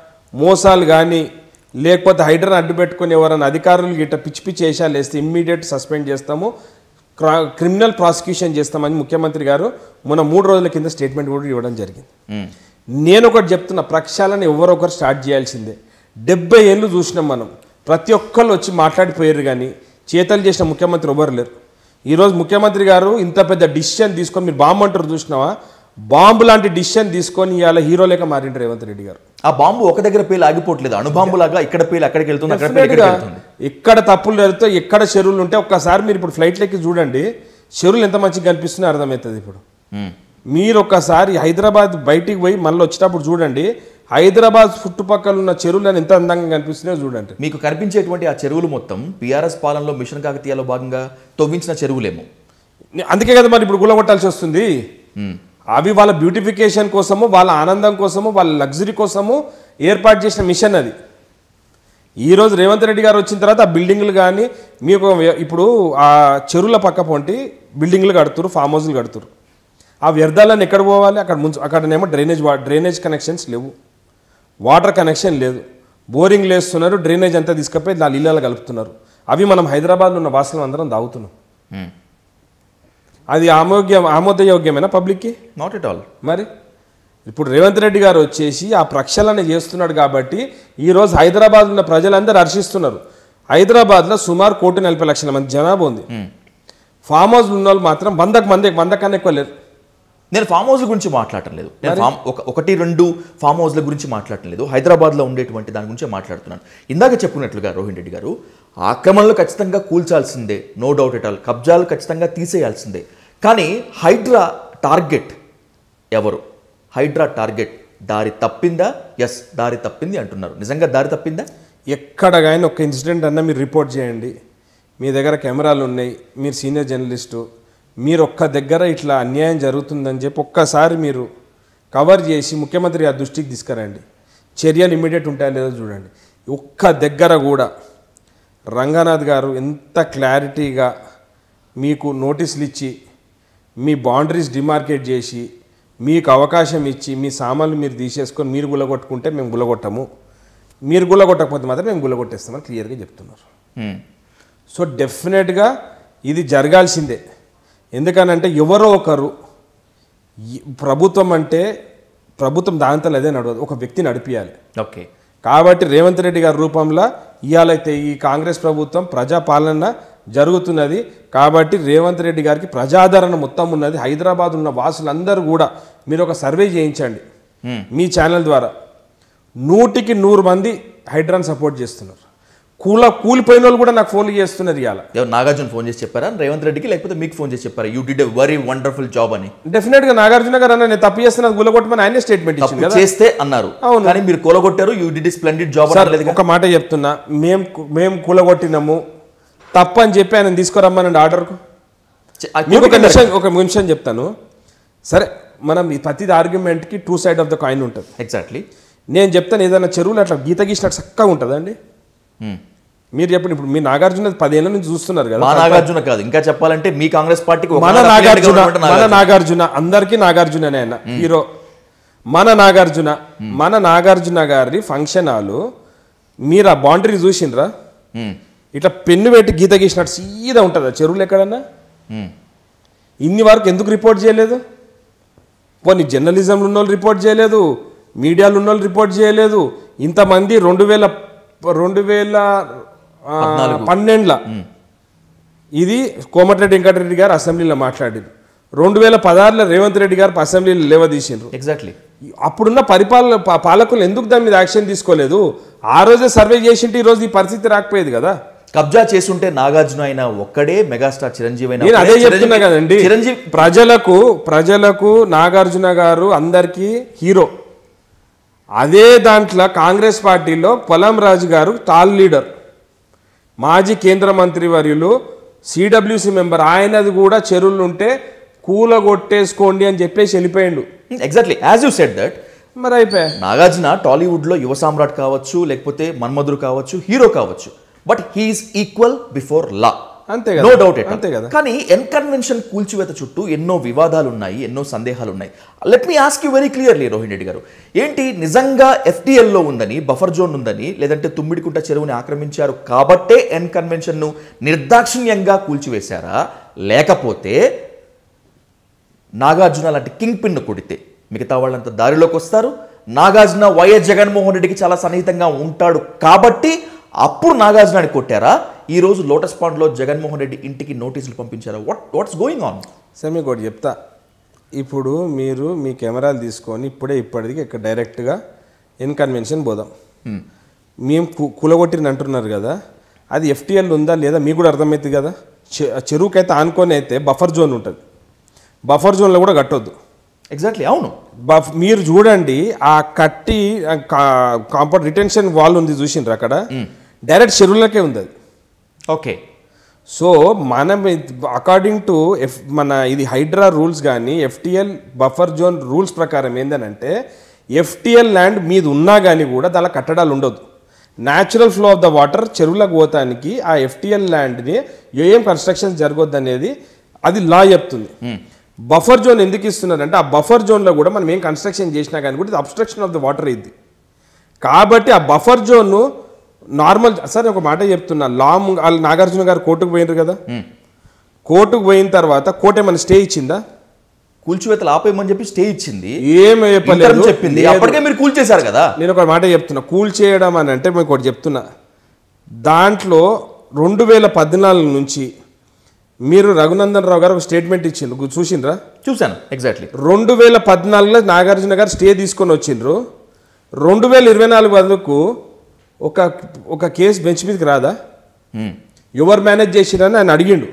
మోసాలు కానీ లేకపోతే హైడ్రాని అడ్డు పెట్టుకుని ఎవరైనా అధికారులు గిట్ట పిచ్చి పిచ్చి వేషాలు వేస్తే ఇమ్మీడియట్ సస్పెండ్ చేస్తాము క్రా- క్రిమినల్ ప్రాసిక్యూషన్ చేస్తామని ముఖ్యమంత్రి గారు మొన్న మూడు రోజుల కింద స్టేట్మెంట్ కూడా ఇవ్వడం జరిగింది మ్మ్. నేను ఒకటి చెప్తున్నా ప్రక్షాళన ఎవరొకరు స్టార్ట్ చేయాల్సిందే డెబ్బై ఏళ్ళు చూసినాం మనం ప్రతి ఒక్కళ్ళు వచ్చి మాట్లాడిపోయారు కానీ చేతలు చేసిన ముఖ్యమంత్రి ఎవరు లేరు ఈరోజు ముఖ్యమంత్రి గారు ఇంత పెద్ద డిసిషన్ తీసుకొని మీరు బాంబు అంటారు చూసినావా బాంబు లాంటి డిసిషన్ తీసుకొని ఇవాళ హీరో లేక మారిండు రేవంత్ రెడ్డి గారు ఆ బాంబు ఒక దగ్గర పేలు ఆగిపోవట్లేదు అణుబాంబు లాగా ఇక్కడ పేలు అక్కడికి వెళ్తుంది అక్కడ పేలు Definitely గా ఇక్కడికి వెళ్తుంది ఎక్కడ తప్పులు జరిగితే ఎక్కడ చెరువులు ఉంటే ఒక్కసారి మీరు ఇప్పుడు ఫ్లైట్లకి చూడండి చెరువులు ఎంత మంచిగా కనిపిస్తున్నాయో అర్థమవుతుంది ఇప్పుడు మ్మ్. మీరు ఒక్కసారి హైదరాబాద్ బయటికి పోయి మళ్ళీ వచ్చేటప్పుడు చూడండి హైదరాబాద్ చుట్టుపక్కల ఉన్న చెరువులను ఎంత అందంగా కనిపిస్తున్నాయో చూడండి మీకు కనిపించేటువంటి ఆ చెరువులు మొత్తం బీఆర్ఎస్ పాలనలో మిషన్ కాకతీయలో భాగంగా తవ్వించిన చెరువులేమో అందుకే కదా మరి ఇప్పుడు గులగొట్టాల్సి వస్తుంది మ్మ్. అవి వాళ్ళ బ్యూటిఫికేషన్ కోసము వాళ్ళ ఆనందం కోసము వాళ్ళ లగ్జరీ కోసము ఏర్పాటు చేసిన మిషన్ అది ఈరోజు రేవంత్ రెడ్డి గారు వచ్చిన తర్వాత ఆ బిల్డింగ్లు కానీ మీకు వ్య- ఇప్పుడు ఆ చెరువుల పక్క పొంటి బిల్డింగ్లు కడుతురు ఫామ్ హౌస్లు కడుతురు ఆ వ్యర్థాలను ఎక్కడ పోవాలి అక్కడ ముంచు అక్కడనేమో డ్రైనేజ్ వా డ్రైనేజ్ కనెక్షన్స్ లేవు వాటర్ కనెక్షన్ లేదు బోరింగ్ లేస్తున్నారు డ్రైనేజ్ అంతా తీసుకపోయి దాని ఇళ్ళలో కలుపుతున్నారు అవి మనం హైదరాబాద్లో ఉన్న వాసులం అందరం తాగుతున్నాం మ్మ్. అది ఆమోగ్యం ఆమోదయోగ్యమేనా పబ్లిక్కి నాట్ ఎట్ ఆల్ మరి ఇప్పుడు రేవంత్ రెడ్డి గారు వచ్చేసి ఆ ప్రక్షాళన చేస్తున్నాడు కాబట్టి ఈరోజు హైదరాబాద్ ఉన్న ప్రజలందరూ హర్షిస్తున్నారు హైదరాబాద్లో సుమారు కోటి నలభై లక్షల మంది జనాభా ఉంది ఫామ్ హౌస్ ఉన్న వాళ్ళు మాత్రం వందకు మంది వంద కన్నా ఎక్కువ లేరు నేను ఫామ్ హౌస్ల గురించి మాట్లాడటం లేదు నేను ఫామ్ ఒక ఒకటి రెండు ఫామ్ హౌస్ల గురించి మాట్లాడటం లేదు హైదరాబాద్లో ఉండేటువంటి దాని గురించి మాట్లాడుతున్నాను ఇందాక చెప్పుకున్నట్లుగా రోహిన్ రెడ్డి గారు ఆక్రమణలు ఖచ్చితంగా కూల్చాల్సిందే నో డౌట్ ఎట్ ఆల్ కబ్జాలు ఖచ్చితంగా తీసేయాల్సిందే కానీ హైడ్రా టార్గెట్ ఎవరు హైడ్రా టార్గెట్ దారి తప్పిందా ఎస్ దారి తప్పింది అంటున్నారు నిజంగా దారి తప్పిందా ఎక్కడ కానీ ఒక ఇన్సిడెంట్ అన్నా మీరు రిపోర్ట్ చేయండి మీ దగ్గర కెమెరాలు ఉన్నాయి మీరు సీనియర్ జర్నలిస్టు మీరు ఒక్క దగ్గర ఇట్లా అన్యాయం జరుగుతుందని చెప్పి ఒక్కసారి మీరు కవర్ చేసి ముఖ్యమంత్రి గారి దృష్టికి తీసుకురండి చర్యలు ఇమ్మీడియట్ ఉంటాయో లేదో చూడండి ఒక్క దగ్గర కూడా రంగనాథ్ గారు ఎంత క్లారిటీగా మీకు నోటీసులు ఇచ్చి మీ బౌండరీస్ డిమార్కేట్ చేసి మీకు అవకాశం ఇచ్చి మీ సామాన్లు మీరు తీసేసుకొని మీరు గులగొట్టుకుంటే మేము గులగొట్టము మీరు గులగొట్టకపోతే మాత్రం మేము గులగొట్టేస్తామని క్లియర్గా చెప్తున్నారు హ్మ్. సో డెఫినెట్గా ఇది జరగాల్సిందే ఎందుకనంటే ఎవరో ఒకరు ఈ- ప్రభుత్వం అంటే ప్రభుత్వం దాంతో అదే నడవదు ఒక వ్యక్తి నడిపియాలి ఓకే కాబట్టి రేవంత్ రెడ్డి గారి రూపంలో ఇవాళైతే ఈ కాంగ్రెస్ ప్రభుత్వం ప్రజాపాలన జరుగుతున్నది కాబట్టి రేవంత్ రెడ్డి గారికి ప్రజాదరణ మొత్తం ఉన్నది హైదరాబాద్ ఉన్న వాసులందరూ కూడా మీరు ఒక సర్వే చేయించండి మీ ఛానల్ ద్వారా నూటికి నూరు మంది హైడ్రాన్ సపోర్ట్ చేస్తున్నారు కూల కూలిపోయిన వాళ్ళు కూడా నాకు ఫోన్లు చేస్తున్నారు ఇవాళ ఎవరు నాగార్జున ఫోన్ చేసి చెప్పారా రేవంత్ రెడ్డికి లేకపోతే మీకు ఫోన్ చేసి చెప్పారా you did a very wonderful job అని డెఫినెట్ గా నాగార్జున గారు అన్న నేను తప్పు చేస్తున్నది గులగొట్టమని ఆయనే స్టేట్మెంట్ ఇచ్చింది తప్పు కదా చేస్తే అన్నారు అవును. కానీ మీరు కూలగొట్టారు you did splendid job sir అనలేదు ఒక మాట చెప్తున్నా మేము మేము కూలగొట్టినాము తప్పు అని చెప్పి ఆయన తీసుకురమ్మనండి ఆర్డర్కు మీకు ఒక నిమిషం ఒక నిమిషం చెప్తాను సరే మనం ఈ ప్రతి ఆర్గ్యుమెంట్కి two side of the coin ఉంటుంది ఎగ్జాక్ట్లీ నేను చెప్తాను ఏదైనా చెరువులు అట్లా గీత గీసినట్టు చక్కగా ఉంటుందండి మీరు చెప్పండి ఇప్పుడు మీ నాగార్జున పదేళ్ళ నుంచి చూస్తున్నారు కదా మా నాగార్జున కాదు ఇంకా చెప్పాలంటే మీ కాంగ్రెస్ పార్టీకి ఒక మన affiliate నాగార్జున government మన నాగార్జున. నాగార్జున అందరికీ నాగార్జుననే ఆయన హీరో మన నాగార్జున మన నాగార్జున గారి ఫంక్షన్ హాలు మీరు ఆ బౌండరీ చూసిండ్రా మ్మ్. ఇట్లా పెన్ను పెట్టి గీత గీసినట్టు సీదా ఉంటుంది చెరువులు ఎక్కడన్నా మ్మ్. ఇన్ని వరకు ఎందుకు రిపోర్ట్ చేయలేదు పోనీ జర్నలిజంలో ఉన్న వాళ్ళు రిపోర్ట్ చేయలేదు మీడియాలో ఉన్న వాళ్ళు రిపోర్ట్ చేయలేదు ఇంతమంది రెండు వేల రెండు వేల ఆ, పన్నెండుల ఇది కోమటిరెడ్డి వెంకటరెడ్డి గారు అసెంబ్లీలో మాట్లాడారు రెండు వేల పదహారులో రేవంత్ రెడ్డి గారు అసెంబ్లీలో లేవదీసిండ్రు ఎగ్జాక్ట్లీ అప్పుడున్న పరిపాలన పా- పాలకులు ఎందుకు దాని మీద యాక్షన్ తీసుకోలేదు ఆ రోజే సర్వే చేసింటే ఈ రోజు ఈ పరిస్థితి రాకపోయేది కదా కబ్జా చేసుంటే నాగార్జున అయిన ఒక్కడే మెగాస్టార్ చిరంజీవి అయిన నేను అదే ఒక్కడే. చెప్తున్నా చిరంజీవి- కదండి చిరంజీవి ప్రజలకు ప్రజలకు నాగార్జున గారు అందరికీ హీరో అదే దాంట్లో కాంగ్రెస్ పార్టీలో పొలం రాజు గారు టాల్ లీడర్ మాజీ కేంద్ర మంత్రి వర్యులు సిడబ్ల్యూసి మెంబర్ ఆయనది కూడా చెరువులు ఉంటే కూలగొట్టేసుకోండి అని చెప్పేసి వెళ్ళిపోయిండు exactly as you said that మరి అయిపోయా నాగార్జున టాలీవుడ్ లో యువ సామ్రాట్ కావచ్చు లేకపోతే మన్మధుడు కావచ్చు హీరో కావచ్చు but he's equal before law అంతే కదా నో డౌట్ ఎట్ అంతే కదా కానీ ఎన్కన్వెన్షన్ కూల్చివేత చుట్టూ ఎన్నో వివాదాలు ఉన్నాయి ఎన్నో సందేహాలు ఉన్నాయి let me ask you very clearly Rohin Reddy గారు ఏంటి నిజంగా FTL లో ఉందని బఫర్ జోన్ ఉందని లేదంటే తుమ్మిడికుంట చెరువుని ఆక్రమించారు కాబట్టే ఎన్ ను నిర్దాక్షిణ్యంగా కూల్చివేశారా లేకపోతే నాగార్జున లాంటి కింగ్ పిన్ను కొడితే మిగతా వాళ్ళంతా దారిలోకి వస్తారు నాగార్జున వైఎస్ జగన్మోహన్ రెడ్డికి చాలా సన్నిహితంగా ఉంటాడు కాబట్టి అప్పుడు నాగార్జునాన్ని కొట్టారా ఈ రోజు లోటస్ పాండ్లో జగన్మోహన్ రెడ్డి ఇంటికి నోటీసులు పంపించారా వాట్ వాట్స్ గోయింగ్ ఆన్ సరే మీకు ఒకటి చెప్తా ఇప్పుడు మీరు మీ కెమెరాలు తీసుకొని ఇప్పుడే ఇప్పటికి ఇక్కడ డైరెక్ట్గా ఇన్కన్వెన్షన్ పోదాం మేము కు- కూలగొట్టిన అంటున్నారు కదా అది ఎఫ్టీఎల్ ఉందా లేదా మీకు కూడా అర్థమవుతుంది కదా చె- చెరువుకైతే ఆనుకొని అయితే బఫర్ జోన్ ఉంటుంది బఫర్ జోన్లో కూడా కట్టొద్దు ఎగ్జాక్ట్లీ అవును బఫ్ మీరు చూడండి ఆ కట్టి కాంపౌండ్ రిటెన్షన్ వాల్ ఉంది చూసిండ్రు అక్కడ డైరెక్ట్ చెరువులకే ఉంది అది ఓకే సో మనం అకార్డింగ్ టు ఎఫ్ మన ఇది హైడ్రా రూల్స్ కానీ ఎఫ్టిఎల్ బఫర్ జోన్ రూల్స్ ప్రకారం ఏందనంటే ఎఫ్టిఎల్ ల్యాండ్ మీద ఉన్నా కానీ కూడా దాని కట్టడాలు ఉండదు natural flow of the water చెరువులకు పోతానికి ఆ ఎఫ్టిఎల్ ల్యాండ్ని ఏం కన్స్ట్రక్షన్స్ జరగొద్దు అనేది అది లా చెప్తుంది బఫర్ జోన్ ఎందుకు ఇస్తున్నారంటే ఆ బఫర్ జోన్లో కూడా మనం ఏం కన్స్ట్రక్షన్ చేసినా కానీ కూడా ఇది అబ్స్ట్రక్షన్ ఆఫ్ ద వాటర్ ఇది కాబట్టి ఆ బఫర్ జోన్ నార్మల్ సరే ఒక మాట చెప్తున్నా లాంగ్ వాళ్ళు నాగార్జున గారు కోర్టుకు పోయినారు కదా కోర్టుకు పోయిన తర్వాత కోర్టు ఏమైనా స్టే ఇచ్చిందా కూల్చివేతలు ఆపేయమని చెప్పి స్టే ఇచ్చింది ఏం Interim చెప్పలేదు చెప్పింది లేదు. అప్పటికే మీరు కూల్చేశారు కదా నేను ఒక మాట చెప్తున్నా కూల్ చేయడం అని అంటే మీకు ఒకటి చెప్తున్నా దాంట్లో రెండు వేల పద్నాలుగు నుంచి మీరు రఘునందన్ రావు గారు ఒక స్టేట్మెంట్ ఇచ్చిండ్రు గు- చూసిండ్రా చూశాను ఎగ్జాక్ట్లీ రెండు వేల పద్నాలుగులో నాగార్జున గారు స్టే తీసుకొని వచ్చిండ్రు రెండు వేల ఇరవై నాలుగు వరకు ఒక ఒక కేసు బెంచ్ మీదకి రాదా ఎవరు మేనేజ్ చేసిండ్రని ఆయన అడిగిండు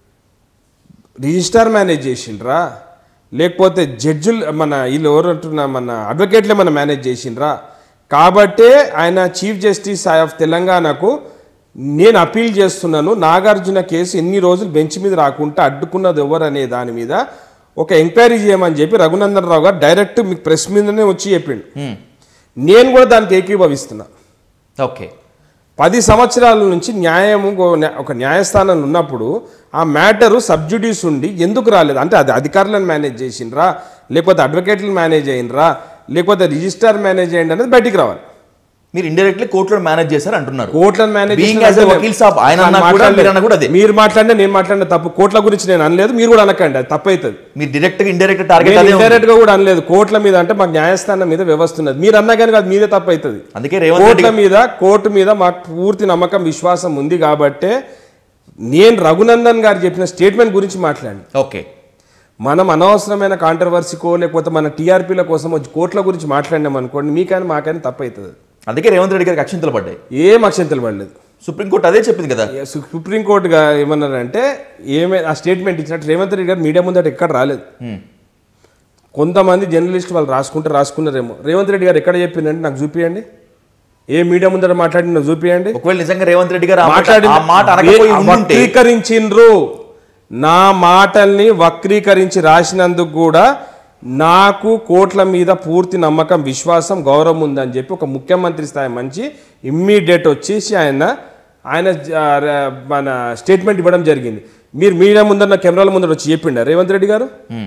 రిజిస్టార్ మేనేజ్ చేసిండ్రా లేకపోతే జడ్జిలు మన వీళ్ళు ఎవరు అంటున్నా మన అడ్వకేట్లే మన మేనేజ్ చేసిండ్రా కాబట్టే ఆయన చీఫ్ జస్టిస్ ఆఫ్ తెలంగాణకు నేను అపీల్ చేస్తున్నాను నాగార్జున కేసు ఎన్ని రోజులు బెంచ్ మీద రాకుండా అడ్డుకున్నది ఎవరు అనే దాని మీద ఒక ఎంక్వైరీ చేయమని చెప్పి రఘునందన్ రావు గారు డైరెక్ట్ మీకు ప్రెస్ మీదనే వచ్చి చెప్పిండు నేను కూడా దానికి ఏకీభవిస్తున్నా ఓకే పది సంవత్సరాల నుంచి న్యాయము గో- న్యా- ఒక న్యాయస్థానంలో ఉన్నప్పుడు ఆ మ్యాటరు సబ్జుడీస్ ఉండి ఎందుకు రాలేదు అంటే అది అధికారులను మేనేజ్ చేసిండ్రా లేకపోతే అడ్వకేట్లను మేనేజ్ అయ్యిండ్రా లేకపోతే రిజిస్టార్ మేనేజ్ అయ్యింది అనేది బయటికి రావాలి మీరు ఇండైరెక్ట్లీ కోర్టులో మేనేజ్ చేశారు అంటున్నారు కోట్లను మేనేజ్ Being చేసిన as a అంటే వకీల్ సాబ్, ఆయన నేను అన్నా కూడా, మాట్లాడలేదు. మీరు అన్నా కూడా అదే. మీరు మాట్లాడినా నేను మాట్లాడిన తప్పు కోట్ల గురించి నేను అనలేదు మీరు కూడా అనకండి అది తప్పు అవుతుంది మీరు డైరెక్ట్ గా ఇండైరెక్ట్ టార్గెట్ నేను అదే ఉంది. ఇండైరెక్ట్ గా కూడా అనలేదు కోట్ల మీద అంటే మాకు న్యాయస్థానం మీద వ్యవస్థ ఉన్నది మీరు అన్నా కానీ అది మీదే తప్పు అవుతుంది అందుకే రేవంత్ రెడ్డి కోర్టుల మీద కోర్టు మీద మాకు పూర్తి నమ్మకం విశ్వాసం ఉంది కాబట్టే నేను రఘునందన్ గారు చెప్పిన స్టేట్మెంట్ గురించి మాట్లాడి ఓకే మనం అనవసరమైన కాంట్రవర్సీకో లేకపోతే మన టీఆర్పీల కోసం వచ్చి కోర్టుల గురించి మాట్లాడినాం అనుకోండి మీకైనా మాకైనా తప్పు అవుతుంది అందుకే రేవంత్ రెడ్డి గారికి అక్షింతలు పడ్డాయి ఏం అక్షంతలు పడలేదు సుప్రీంకోర్టు అదే చెప్పింది కదా సు- సుప్రీంకోర్టుగా ఏమన్నారంటే ఏమే ఆ స్టేట్మెంట్ ఇచ్చినట్టు రేవంత్ రెడ్డి గారు మీడియా ముందట ఎక్కడ రాలేదు ఉమ్. కొంతమంది జర్నలిస్ట్ వాళ్ళు రాసుకుంటే రాసుకున్నారేమో రేవంత్ రెడ్డి గారు ఎక్కడ చెప్పిందంటే నాకు చూపియండి ఏ మీడియా ముందర మాట్లాడి నాకు చూపియండి ఒకవేళ నిజంగా రేవంత్ రెడ్డి గారు ఆ మాట- మాట్లాడి ఆ మాట అనకపోయి ఉంటే వక్రీకరించిండ్రు నా మాటల్ని వక్రీకరించి రాసినందుకు కూడా నాకు కోట్ల మీద పూర్తి నమ్మకం విశ్వాసం గౌరవం ఉందని చెప్పి ఒక ముఖ్యమంత్రి స్థాయి మంచి ఇమ్మీడియట్ వచ్చేసి ఆయన ఆయన జ- ర- మన స్టేట్మెంట్ ఇవ్వడం జరిగింది మీరు మీడియా ముందర కెమెరాల ముందర వచ్చి చెప్పిండ రేవంత్ రెడ్డి గారు ఉమ్.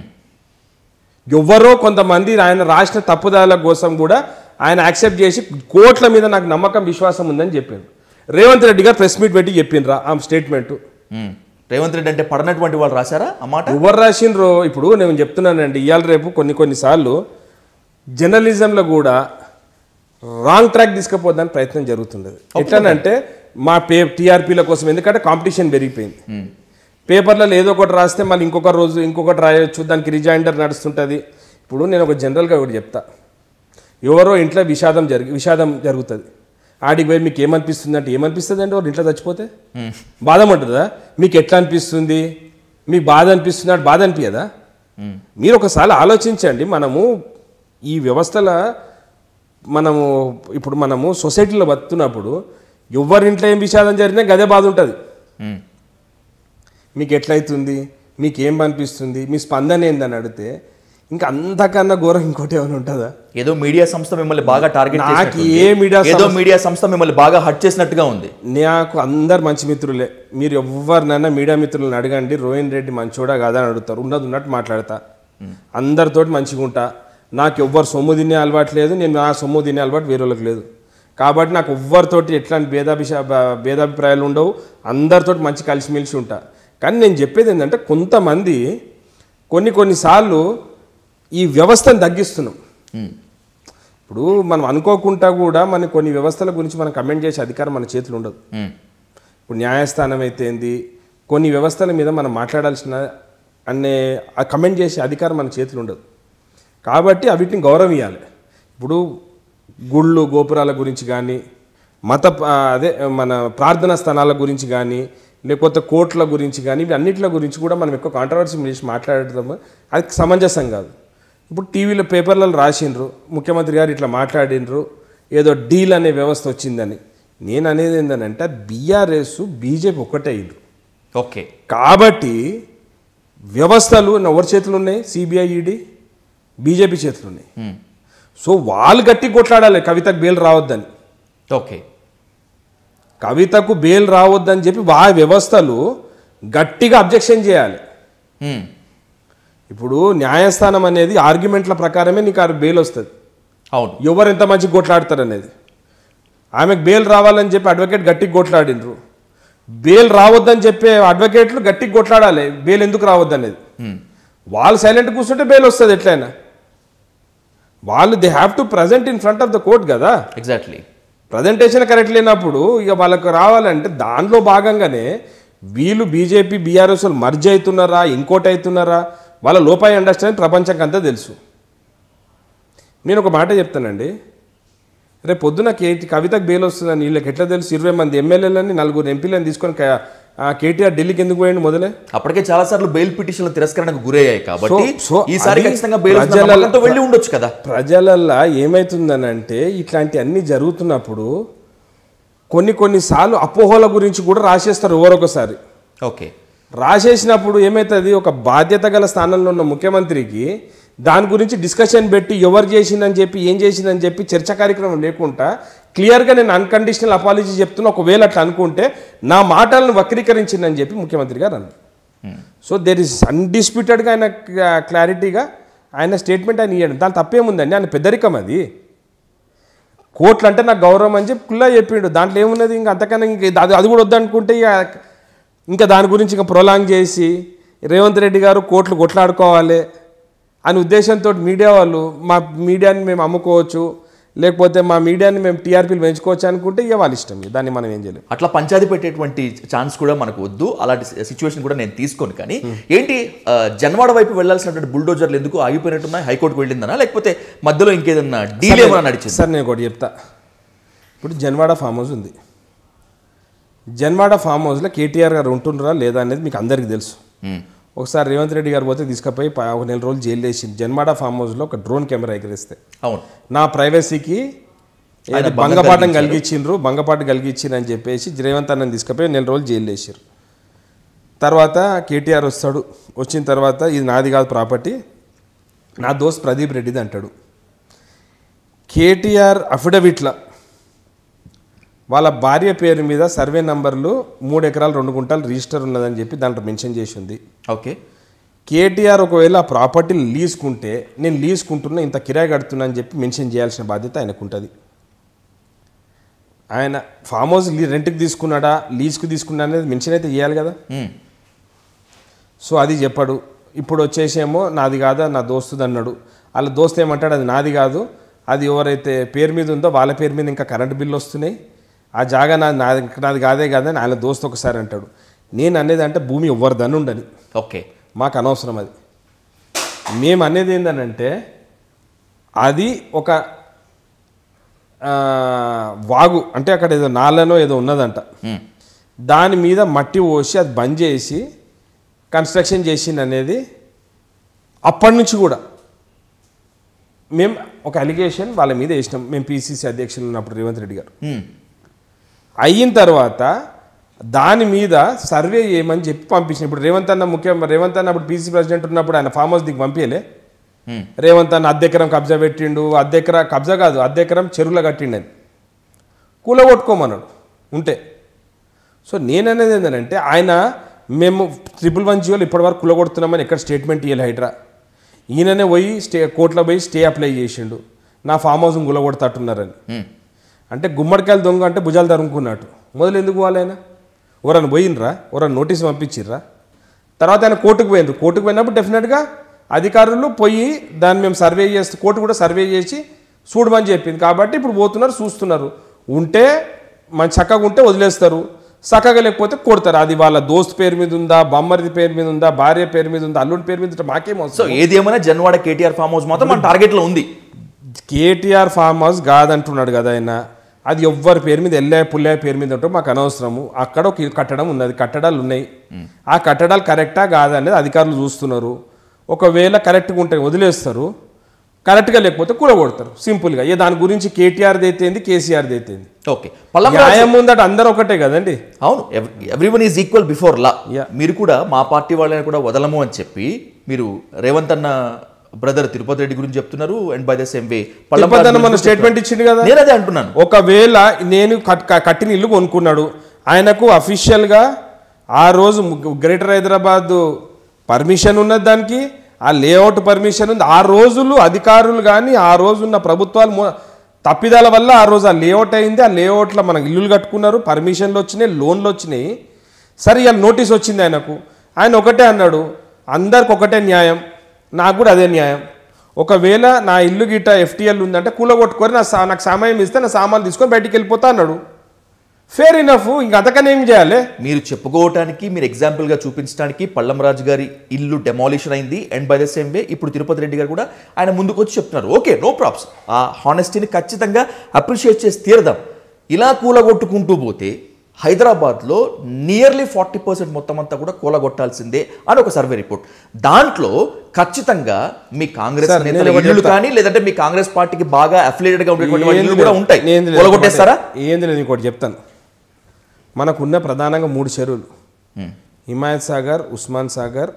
ఎవరో కొంతమంది ఆయన రాసిన తప్పుదాల కోసం కూడా ఆయన యాక్సెప్ట్ చేసి కోట్ల మీద నాకు నమ్మకం విశ్వాసం ఉందని చెప్పిండు రేవంత్ రెడ్డి గారు ప్రెస్ మీట్ పెట్టి చెప్పిండ్రా ఆ స్టేట్మెంట్ ఉమ్. రేవంత్ రెడ్డి అంటే పడనటువంటి వాళ్ళు రాశారా ఆ మాట ఎవరు రాసిండ్రో ఇప్పుడు నేను చెప్తున్నానండి ఇవాళ రేపు కొన్ని కొన్నిసార్లు జర్నలిజంలో కూడా రాంగ్ ట్రాక్ తీసుకుపోదానికి ప్రయత్నం జరుగుతుండదు ఎట్లనంటే మా పే టీఆర్పీల కోసం ఎందుకంటే కాంపిటీషన్ పెరిగిపోయింది ఉమ్. పేపర్లలో ఏదో ఒకటి రాస్తే మళ్ళీ ఇంకొక రోజు ఇంకొకటి రాయొచ్చు దానికి రిజైండర్ నడుస్తుంటుంది ఇప్పుడు నేను ఒక జనరల్గా ఒకటి చెప్తా ఎవరో ఇంట్లో విషాదం జరిగి విషాదం జరుగుతుంది ఆడికి పోయి మీకు ఏమనిపిస్తుంది అంటే ఏమనిపిస్తుంది అంటే వాళ్ళు ఇంట్లో చచ్చిపోతే బాధ ఉంటుందా మీకు ఎట్లా అనిపిస్తుంది మీకు బాధ అనిపిస్తుంది అంటే బాధ అనిపించదా ఉమ్. మీరు ఒకసారి ఆలోచించండి మనము ఈ వ్యవస్థల మనము ఇప్పుడు మనము సొసైటీలో బతున్నప్పుడు ఎవరింట్లో ఏం విషాదం జరిగినా గదే బాధ ఉంటుంది ఉమ్. మీకు ఎట్లయితుంది మీకు ఏం అనిపిస్తుంది మీ స్పందన ఏందని అడిగితే ఇంకా అంతకన్నా ఘోరం ఇంకోటి ఏమైనా ఉంటుందా ఏదో మీడియా సంస్థ మిమ్మల్ని బాగా టార్గెట్ నాకు చేసినట్టుంది. ఏ మీడియా ఏదో మీడియా సంస్థ మిమ్మల్ని బాగా హట్ చేసినట్టుగా ఉంది నాకు అందరు మంచి మిత్రులే మీరు ఎవరినైనా మీడియా మిత్రులను అడగండి రోహిన్ రెడ్డి మంచోడా కాదా అని అడుగుతారు ఉన్నది ఉన్నట్టు మాట్లాడతా అందరితోటి మంచిగా ఉంటా నాకు ఎవ్వరు సొమ్ము తినే అలవాటు లేదు నేను నా సొమ్ము తినే అలవాటు వేరే వాళ్ళకి లేదు కాబట్టి నాకు ఎవ్వరితోటి ఎట్లాంటి భేదాభిష బ- భేదాభిప్రాయాలు ఉండవు అందరితోటి మంచి కలిసిమెలిసి ఉంటా కానీ నేను చెప్పేది ఏంటంటే కొంతమంది కొన్ని కొన్నిసార్లు ఈ వ్యవస్థను తగ్గిస్తున్నాం ఉమ్. ఇప్పుడు మనం అనుకోకుండా కూడా మన కొన్ని వ్యవస్థల గురించి మనం కమెంట్ చేసే అధికారం మన చేతిలో ఉండదు ఉమ్. ఇప్పుడు న్యాయస్థానం అయితే ఏంది కొన్ని వ్యవస్థల మీద మనం మాట్లాడాల్సిన అనే ఆ కమెంట్ చేసే అధికారం మన చేతిలో ఉండదు కాబట్టి అవిటిని గౌరవం ఇవ్వాలి ఇప్పుడు గుళ్ళు గోపురాల గురించి కానీ మత ఆ, అదే మన ప్రార్థనా స్థానాల గురించి కానీ లేకపోతే కోర్టుల గురించి కానీ ఇవి అన్నిట్ల గురించి కూడా మనం ఎక్కువ కాంట్రవర్సీ చేసి మాట్లాడటం అది సమంజసం కాదు ఇప్పుడు టీవీలో పేపర్లలో రాసిండ్రు ముఖ్యమంత్రి గారు ఇట్లా మాట్లాడిండ్రు ఏదో డీల్ అనే వ్యవస్థ వచ్చిందని నేను అనేది ఏంటంటే బీఆర్ఎస్ బీజేపీ ఒక్కటే అయ్యిండ్రు ఓకే కాబట్టి వ్యవస్థలు ఎవరి చేతులు ఉన్నాయి సిబిఐ ఈడీ బీజేపీ చేతులు ఉన్నాయి ఉమ్. సో వాళ్ళు గట్టి కొట్లాడాలి కవితకు బెయిల్ రావద్దని ఓకే కవితకు బెయిల్ రావద్దని చెప్పి వా వ్యవస్థలు గట్టిగా అబ్జెక్షన్ చేయాలి ఉమ్. ఇప్పుడు న్యాయస్థానం అనేది ఆర్గ్యుమెంట్ల ప్రకారమే నీకు ఆ బెయిల్ వస్తుంది అవును ఎవరు ఎంత మంచి కొట్లాడతారు అనేది ఆమెకు బెయిల్ రావాలని చెప్పి అడ్వకేట్ గట్టిగా కొట్లాడిండ్రు బెయిల్ రావద్దని చెప్పే అడ్వకేట్లు గట్టిగా కొట్లాడాలి బెయిల్ ఎందుకు రావద్దు అనేది ఉమ్. వాళ్ళు సైలెంట్ కూర్చుంటే బెయిల్ వస్తుంది ఎట్లయినా వాళ్ళు they have to present in front of the court కదా ఎగ్జాక్ట్లీ ప్రజెంటేషన్ కరెక్ట్ లేనప్పుడు ఇక వాళ్ళకు రావాలంటే దానిలో భాగంగానే వీళ్ళు బీజేపీ బీఆర్ఎస్ వాళ్ళు మర్జ్ అవుతున్నారా ఇంకోటి అవుతున్నారా వాళ్ళ లోపాయి అండర్స్టాండింగ్ ప్రపంచంకి అంతా తెలుసు నేను ఒక మాట చెప్తానండి రేపు పొద్దున కే కవితకు బెయిల్ వస్తుందని వీళ్ళకి ఎట్లా తెలుసు ఇరవై మంది ఎమ్మెల్యేలని నలుగురు ఎంపీలను తీసుకొని క- ఆ కేటీఆర్ ఢిల్లీకి ఎందుకు పోయండి మొదలే అప్పటికే చాలా సార్లు బెయిల్ పిటిషన్లు తిరస్కరణకు గురయ్యాయి కాబట్టి సో- సో ఈసారి అది ఖచ్చితంగా బెయిల్ వస్తున్న ప్రజల- నమ్మకంతో వెళ్ళి ఉండొచ్చు కదా ప్రజలల్లా ఏమవుతుందనంటే ఇట్లాంటి అన్నీ జరుగుతున్నప్పుడు కొన్ని కొన్నిసార్లు అపోహల గురించి కూడా రాసేస్తారు ఎవరొకసారి ఓకే రాసేసినప్పుడు ఏమవుతుంది ఒక బాధ్యత గల స్థానంలో ఉన్న ముఖ్యమంత్రికి దాని గురించి డిస్కషన్ పెట్టి ఎవరు చేసిందని చెప్పి ఏం చేసిందని చెప్పి చర్చ కార్యక్రమం లేకుండా క్లియర్గా నేను అన్కండిషనల్ అపాలజీ చెప్తున్నా ఒకవేళ అట్లా అనుకుంటే నా మాటలను వక్రీకరించిందని చెప్పి ముఖ్యమంత్రి గారు అన్నారు సో దేర్ ఇస్ అన్డిస్ప్యూటెడ్గా ఆయన క్లారిటీగా ఆయన స్టేట్మెంట్ ఆయన ఇవ్వడం దాని తప్పేముందండి ఆయన పెద్దరికం అది కోట్లు అంటే నాకు గౌరవం అని చెప్పి కుల్లా చెప్పిండు దాంట్లో ఏమున్నది ఇంకా అంతకన్నా ఇంకా అది అది కూడా వద్దనుకుంటే ఇక ఇంకా దాని గురించి ఇంకా ప్రొలాంగ్ చేసి రేవంత్ రెడ్డి గారు కోట్లు కొట్లాడుకోవాలి అని ఉద్దేశంతో మీడియా వాళ్ళు మా మీడియాని మేము అమ్ముకోవచ్చు లేకపోతే మా మీడియాని మేము టీఆర్పీలు పెంచుకోవచ్చు అనుకుంటే ఇక వాళ్ళ ఇష్టం ఇక. దాన్ని మనం ఏం చేయలేం అట్లా పంచాయతీ పెట్టేటువంటి ఛాన్స్ కూడా మనకు వద్దు అలాంటి సిచ్యువేషన్ కూడా నేను తీసుకోను కానీ ఏంటి ఆ, జన్వాడ వైపు వెళ్ళాల్సినటువంటి బుల్డోజర్లు ఎందుకు ఆగిపోయినట్టున్నాయి హైకోర్టుకు వెళ్ళిందనా లేకపోతే మధ్యలో ఇంకేదన్నా డీల్ ఏమైనా నడిచింది సార్ నేను ఒకటి చెప్తా ఇప్పుడు జన్వాడ ఫామ్ హౌస్ ఉంది జన్వాడ ఫామ్ హౌస్లో కేటీఆర్ గారు ఉంటుండ్రా లేదా అనేది మీకు అందరికీ తెలుసు మ్మ్. ఒకసారి రేవంత్ రెడ్డి గారు పోతే తీసుకుపోయి ప- ఒక నెల రోజులు జైలు వేసింది జన్వాడ ఫామ్ హౌస్లో ఒక డ్రోన్ కెమెరా ఎగరేస్తే అవును నా ప్రైవసీకి ఆయన ఏదో భంగం భంగపాఠం కలిగించిండ్రు భంగపాటు కలిగించిండ్రు అని చెప్పేసి రేవంత్ అన్నని తీసుకుపోయి నెల రోజులు జైలు వేసారు తర్వాత కేటీఆర్ వస్తాడు వచ్చిన తర్వాత ఇది నాది కాదు ప్రాపర్టీ నా దోస్త్ ప్రదీప్ రెడ్డిది అంటాడు కేటీఆర్ అఫిడవిట్ల వాళ్ళ భార్య పేరు మీద సర్వే నంబర్లు మూడు ఎకరాలు రెండు గుంటలు రిజిస్టర్ ఉన్నదని చెప్పి దాంట్లో మెన్షన్ చేసి ఉంది ఓకే కేటీఆర్ ఒకవేళ ఆ ప్రాపర్టీ లీజ్కుంటే నేను లీజ్కుంటున్నా ఇంత కిరాయి కడుతున్నా అని చెప్పి మెన్షన్ చేయాల్సిన బాధ్యత ఆయనకు ఉంటుంది ఆయన ఫామ్ హౌస్ లీ రెంట్కి తీసుకున్నాడా లీజ్కి తీసుకున్నా అనేది మెన్షన్ అయితే చేయాలి కదా మ్మ్. సో అది చెప్పాడు ఇప్పుడు వచ్చేసేమో నాది కాదా నా దోస్తుది అన్నాడు వాళ్ళ దోస్తు ఏమంటాడు అది నాది కాదు అది ఎవరైతే పేరు మీద ఉందో వాళ్ళ పేరు మీద ఇంకా కరెంట్ బిల్లు వస్తున్నాయి ఆ జాగా నాది నాది నాది కాదే కాదని ఆయన దోస్తు ఒకసారి అంటాడు నేను అనేది అంటే భూమి ఎవరిదని ఉండని ఓకే మాకు అనవసరం అది మేము అనేది ఏంటనంటే అది ఒక ఆ, వాగు అంటే అక్కడ ఏదో నాలనో ఏదో ఉన్నదంట మ్మ్. దాని మీద మట్టి పోసి అది బంద్ చేసి కన్స్ట్రక్షన్ చేసింది అనేది అప్పటి నుంచి కూడా మేము ఒక అలిగేషన్ వాళ్ళ మీద వేసినాం మేము పీసీసీ అధ్యక్షులు ఉన్నప్పుడు రేవంత్ రెడ్డి గారు మ్మ్. అయిన తర్వాత దాని మీద సర్వే చేయమని చెప్పి పంపించిన ఇప్పుడు రేవంత్ అన్న ముఖ్య రేవంత్ అన్న అప్పుడు పీసీ ప్రెసిడెంట్ ఉన్నప్పుడు ఆయన ఫామ్ హౌస్ దిగి పంపించలే మ్మ్. రేవంత్ అన్న అద్దెకరం కబ్జా పెట్టిండు అద్దెకర కబ్జా కాదు అద్దెకరం చెరువులో కట్టిండు అని కూలగొట్టుకోమన్నాడు ఉంటే సో నేననేది ఏంటంటే ఆయన మేము ట్రిపుల్ వన్ జీవోలు ఇప్పటివరకు కులగొడుతున్నామని ఎక్కడ స్టేట్మెంట్ ఇవ్వాలి హైడ్రా ఈయననే పోయి స్టే కోర్టులో పోయి స్టే అప్లై చేసిండు నా ఫామ్ హౌస్ గులగొడతట్టున్నారని మ్మ్. అంటే గుమ్మడికాయలు దొంగ అంటే భుజాలు తరుముకున్నట్టు మొదలు ఎందుకు వాళ్ళైనా ఎవరన్నా పోయినరా ఎవరన్నా నోటీస్ పంపించిర్రా తర్వాత ఆయన కోర్టుకు పోయినరు కోర్టుకు పోయినప్పుడు డెఫినెట్గా అధికారులు పోయి దాన్ని మేము సర్వే చేస్తే కోర్టు కూడా సర్వే చేసి చూడమని చెప్పింది కాబట్టి ఇప్పుడు పోతున్నారు చూస్తున్నారు ఉంటే మన చక్కగా ఉంటే వదిలేస్తారు చక్కగా లేకపోతే కొడతారు అది వాళ్ళ దోస్త్ పేరు మీద ఉందా బొమ్మరిది పేరు మీద ఉందా భార్య పేరు మీద ఉందా అల్లుడి పేరు మీద ఉంటే మాకేం సో అవసరం ఏది ఏమైనా జన్వాడ కేటీఆర్ ఫామ్ హౌస్ మాత్రం మన టార్గెట్లో ఉంది కేటీఆర్ ఫామ్ హౌస్ కాదంటున్నాడు కదా ఆయన అది ఎవ్వరి పేరు మీద ఎల్లే పుల్లయ్య పేరు మీద ఉంటే మాకు అనవసరము అక్కడ ఒక ఇల్లు కట్టడం ఉన్నది కట్టడాలు ఉన్నాయి ఆ కట్టడాలు కరెక్టా కాదా అనేది అధికారులు చూస్తున్నారు ఒకవేళ కరెక్ట్గా ఉంటే వదిలేస్తారు కరెక్ట్గా లేకపోతే కూలగొడతారు సింపుల్గా ఏ దాని గురించి కేటీఆర్ది అయితేంది కేసీఆర్ది అయితేంది ఓకే పల్లం న్యాయం ఉందట అందరూ ఒకటే కదండి అవును everyone is equal before law Yeah. మీరు కూడా మా పార్టీ వాళ్ళని కూడా వదలము అని చెప్పి మీరు రేవంత్ అన్న బ్రదర్ తిరుపతి రెడ్డి గురించి చెప్తున్నారు and by the same way Tirupati అన్న మన స్టేట్మెంట్ ఇచ్చిండు కదా నేను అదే అంటున్నాను ఒకవేళ నేను కట్- క- కట్టిన ఇల్లు కొనుక్కున్నాడు ఆయనకు అఫీషియల్గా ఆ రోజు ము- గ్రేటర్ హైదరాబాద్ పర్మిషన్ ఉన్నది దానికి ఆ లేఅవుట్ పర్మిషన్ ఉంది ఆ రోజులు అధికారులు కానీ ఆ రోజున్న ప్రభుత్వాలు మొ- తప్పిదాల వల్ల ఆ రోజు ఆ లేఅవుట్ అయింది ఆ లేఅవుట్లో మనకు ఇల్లులు కట్టుకున్నారు పర్మిషన్లు వచ్చినాయి లోన్లు వచ్చినాయి సరే ఇవాళ నోటీస్ వచ్చింది ఆయనకు ఆయన ఒకటే అన్నాడు అందరికి ఒకటే న్యాయం నాకు కూడా అదే న్యాయం ఒకవేళ నా ఇల్లు గిట్ట ఎఫ్టీఎల్ ఉందంటే కూలగొట్టుకొని నా సా నాకు సమయం ఇస్తే నా సామాన్లు తీసుకొని బయటికి వెళ్ళిపోతా అన్నాడు ఫేర్ ఇనఫ్ ఇంకా అంతకన్నా ఏం చేయాలి మీరు చెప్పుకోవటానికి మీరు ఎగ్జాంపుల్ గా చూపించడానికి పల్లం రాజు గారి ఇల్లు డెమాలిషన్ అయింది and by the same way ఇప్పుడు తిరుపతి రెడ్డి గారు కూడా ఆయన ముందుకు వచ్చి చెప్తున్నారు ఓకే నో ప్రాబ్స్ ఆ హానెస్టీని ఖచ్చితంగా అప్రిషియేట్ చేసి తీరదాం ఇలా కూలగొట్టుకుంటూ పోతే హైదరాబాద్లో నియర్లీ ఫార్టీ పర్సెంట్ మొత్తం అంతా కూడా కూలగొట్టాల్సిందే అని ఒక సర్వే రిపోర్ట్ దాంట్లో ఖచ్చితంగా మీ కాంగ్రెస్ సార్, నేతల నేను ఒకటి ఇల్లు చెప్తా. కానీ లేదంటే మీ కాంగ్రెస్ పార్టీకి బాగా అఫిలియేటెడ్ గా ఉండేటువంటి వాళ్ళ ఏంది ఇల్లు కూడా లేదు. ఉంటాయి ఏంది లేదు. కూలగొట్టేస్తారా ఏంది లేదు ఇంకోటి చెప్తాను మనకున్న ప్రధానంగా మూడు చెరువులు హిమాయత్ సాగర్ ఉస్మాన్ సాగర్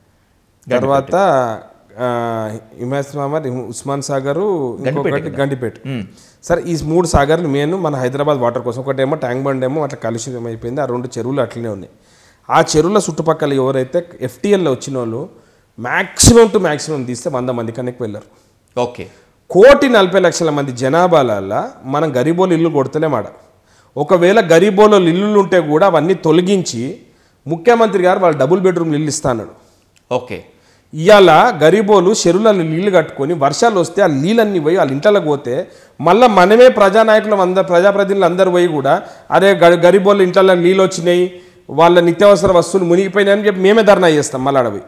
తర్వాత ఆ, హిమాయత్ సాగర్ ఉస్మాన్ సాగర్ ఇంకొకటి గండిపేట సరే ఈ మూడు సాగర్లు మెయిన్ మన హైదరాబాద్ వాటర్ కోసం ఒకటేమో ట్యాంక్ బండ్ ఏమో అట్లా కలుషితం అయిపోయింది ఆ రెండు చెరువులు అట్లనే ఉన్నాయి ఆ చెరువుల చుట్టుపక్కల ఎవరైతే ఎఫ్టీఎల్లో వచ్చిన వాళ్ళు మ్యాక్సిమం టు మ్యాక్సిమం తీస్తే వంద మంది కనుక వెళ్ళారు ఓకే కోటి నలభై లక్షల మంది జనాభాలల్ల మనం గరీబోలు ఇల్లు కొడతలేమాట ఒకవేళ గరీబోలో ఇల్లులు ఉంటే కూడా అవన్నీ తొలగించి ముఖ్యమంత్రి గారు వాళ్ళు డబుల్ బెడ్రూమ్ ఇల్లు ఇస్తాన్నాడు ఓకే ఇవాళ గరీబోలు చెరువులలో నీళ్లు కట్టుకొని వర్షాలు వస్తే ఆ నీళ్ళన్నీ పోయి వాళ్ళ ఇంట్లోకి పోతే మళ్ళీ మనమే ప్రజానాయకులు అందరు ప్రజాప్రతినిధులు అందరు పోయి కూడా అరే గ- గరీబోళ్ళు ఇంట్లో నీళ్ళు వచ్చినాయి వాళ్ళ నిత్యావసర వస్తువులు మునిగిపోయినాయి అని చెప్పి మేమే ధర్నా చేస్తాం మళ్ళీ అడవి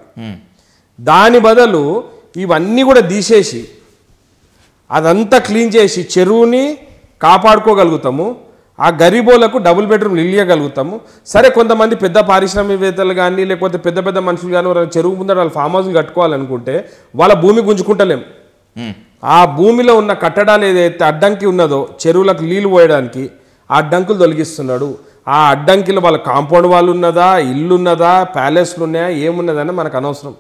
దాని బదులు ఇవన్నీ కూడా తీసేసి అదంతా క్లీన్ చేసి చెరువుని కాపాడుకోగలుగుతాము ఆ గరీబోలకు డబుల్ బెడ్రూమ్లు ఇల్లు ఇవ్వగలుగుతాము సరే కొంతమంది పెద్ద పారిశ్రామికవేత్తలు కానీ లేకపోతే పెద్ద పెద్ద మనుషులు కానీ ఎవరైనా చెరువు ముందర వాళ్ళ ఫామ్ హౌస్లు కట్టుకోవాలనుకుంటే వాళ్ళ భూమి గుంజుకుంటలేం ఉమ్. ఆ భూమిలో ఉన్న కట్టడాలు ఏదైతే అడ్డంకి ఉన్నదో చెరువులకు నీళ్లు పోయడానికి ఆ అడ్డంకులు తొలగిస్తున్నాడు ఆ అడ్డంకిలో వాళ్ళ కాంపౌండ్ వాళ్ళు ఉన్నదా ఇల్లు ఉన్నదా ప్యాలెస్లు ఉన్నాయా ఏమున్నదని మనకు అనవసరం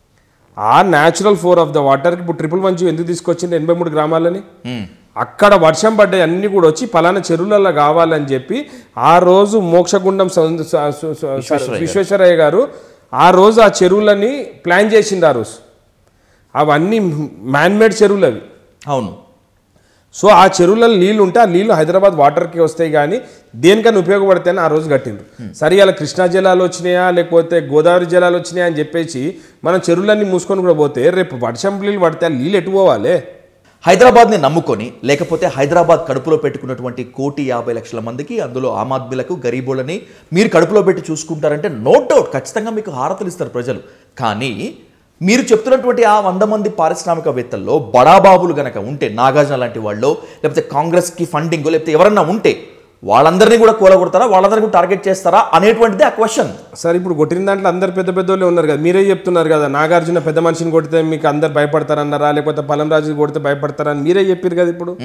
ఆ న్యాచురల్ ఫోర్ ఆఫ్ ద వాటర్కి ఇప్పుడు ట్రిపుల్ వన్ ఎందుకు తీసుకొచ్చింది ఎనభై మూడు గ్రామాలని ఉమ్. అక్కడ వర్షం పడ్డాయి అన్ని కూడా వచ్చి పలానా చెరువులలో కావాలని చెప్పి ఆ రోజు మోక్షగుండం సౌంద- స- స- స- విశ్వేశ్వరయ్య గారు ఆ రోజు ఆ చెరువులని ప్లాన్ చేసింది ఆ రోజు అవన్నీ మ్యాన్మేడ్ చెరువులు అవి అవును సో ఆ చెరువులలో నీళ్ళు ఉంటే ఆ నీళ్ళు హైదరాబాద్ వాటర్కి వస్తాయి కానీ దేనికైనా ఉపయోగపడతాయని ఆ రోజు కట్టిండ్రు సరే ఇలా కృష్ణా జలాలు వచ్చినాయా లేకపోతే గోదావరి జలాలు వచ్చినాయా అని చెప్పేసి మనం చెరువులన్నీ మూసుకొని కూడా పోతే రేపు వర్షం నీళ్ళు పడితే ఆ నీళ్ళు ఎటు పోవాలి హైదరాబాద్ని నమ్ముకొని లేకపోతే హైదరాబాద్ కడుపులో పెట్టుకున్నటువంటి కోటి యాభై లక్షల మందికి అందులో ఆమ్ ఆద్మీలకు గరీబులని మీరు కడుపులో పెట్టి చూసుకుంటారంటే నో డౌట్ ఖచ్చితంగా మీకు హారతలు ఇస్తారు ప్రజలు కానీ మీరు చెప్తున్నటువంటి ఆ వంద మంది పారిశ్రామికవేత్తల్లో బడాబాబులు గనక ఉంటే నాగార్జున లాంటి వాళ్ళు లేకపోతే కాంగ్రెస్కి ఫండింగ్ లేకపోతే ఎవరన్నా ఉంటే వాళ్ళందరినీ కూడా కూలగొడతారా వాళ్ళందరినీ కూడా టార్గెట్ చేస్తారా అనేటువంటిది ఆ క్వశ్చన్ సార్ ఇప్పుడు కొట్టిన దాంట్లో అందరు పెద్ద పెద్దోళ్ళే ఉన్నారు కదా మీరే చెప్తున్నారు కదా నాగార్జున పెద్ద మనిషిని కొడితే మీకు అందరు భయపడతారన్నారా లేకపోతే పలం రాజు కొడితే భయపడతారని మీరే చెప్పారు కదా ఇప్పుడు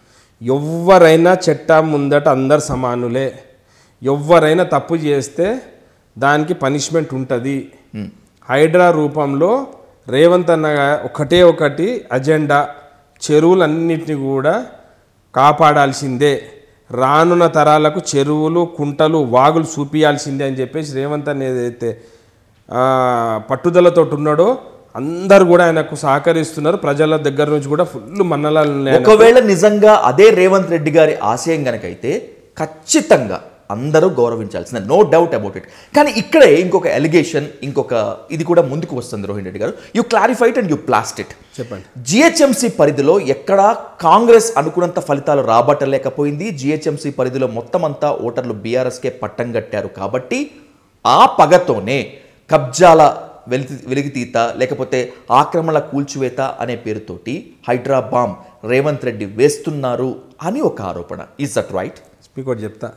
ఎవరైనా చట్ట ముందట అందరు సమానులే ఎవరైనా తప్పు చేస్తే దానికి పనిష్మెంట్ ఉంటుంది హైడ్రా రూపంలో రేవంత్ అన్న ఒకటే ఒకటి అజెండా చెరువులన్నిటిని కూడా కాపాడాల్సిందే రానున్న తరాలకు చెరువులు కుంటలు వాగులు చూపియాల్సిందే అని చెప్పేసి రేవంత్ అన్న ఏదైతే ఆ, పట్టుదలతో ఉన్నాడో అందరు కూడా ఆయనకు సహకరిస్తున్నారు ప్రజల దగ్గర నుంచి కూడా ఫుల్ మన్నలాలు ఉన్నాయి ఒకవేళ నిజంగా అదే రేవంత్ రెడ్డి గారి ఆశయం గనకైతే ఖచ్చితంగా అందరూ గౌరవించాల్సిందే నో డౌట్ అబౌట్ ఇట్ కానీ ఇక్కడే ఇంకొక ఎలిగేషన్ ఇంకొక ఇది కూడా ముందుకు వస్తుంది Rohin Reddy garu you clarify it and you blast it చెప్పండి జిహెచ్ఎంసీ పరిధిలో ఎక్కడా కాంగ్రెస్ అనుకున్నంత ఫలితాలు రాబట్టలేకపోయింది జిహెచ్ఎంసీ పరిధిలో మొత్తం అంతా ఓటర్లు బీఆర్ఎస్కే పట్టం కట్టారు కాబట్టి ఆ పగతోనే కబ్జాల వెలితి వెలిగితీత లేకపోతే ఆక్రమణ కూల్చివేత అనే పేరుతోటి హైడ్రాబామ్ రేవంత్ రెడ్డి వేస్తున్నారు అని ఒక ఆరోపణ ఈజ్ దట్ రైట్ మీకు ఒకటి చెప్తా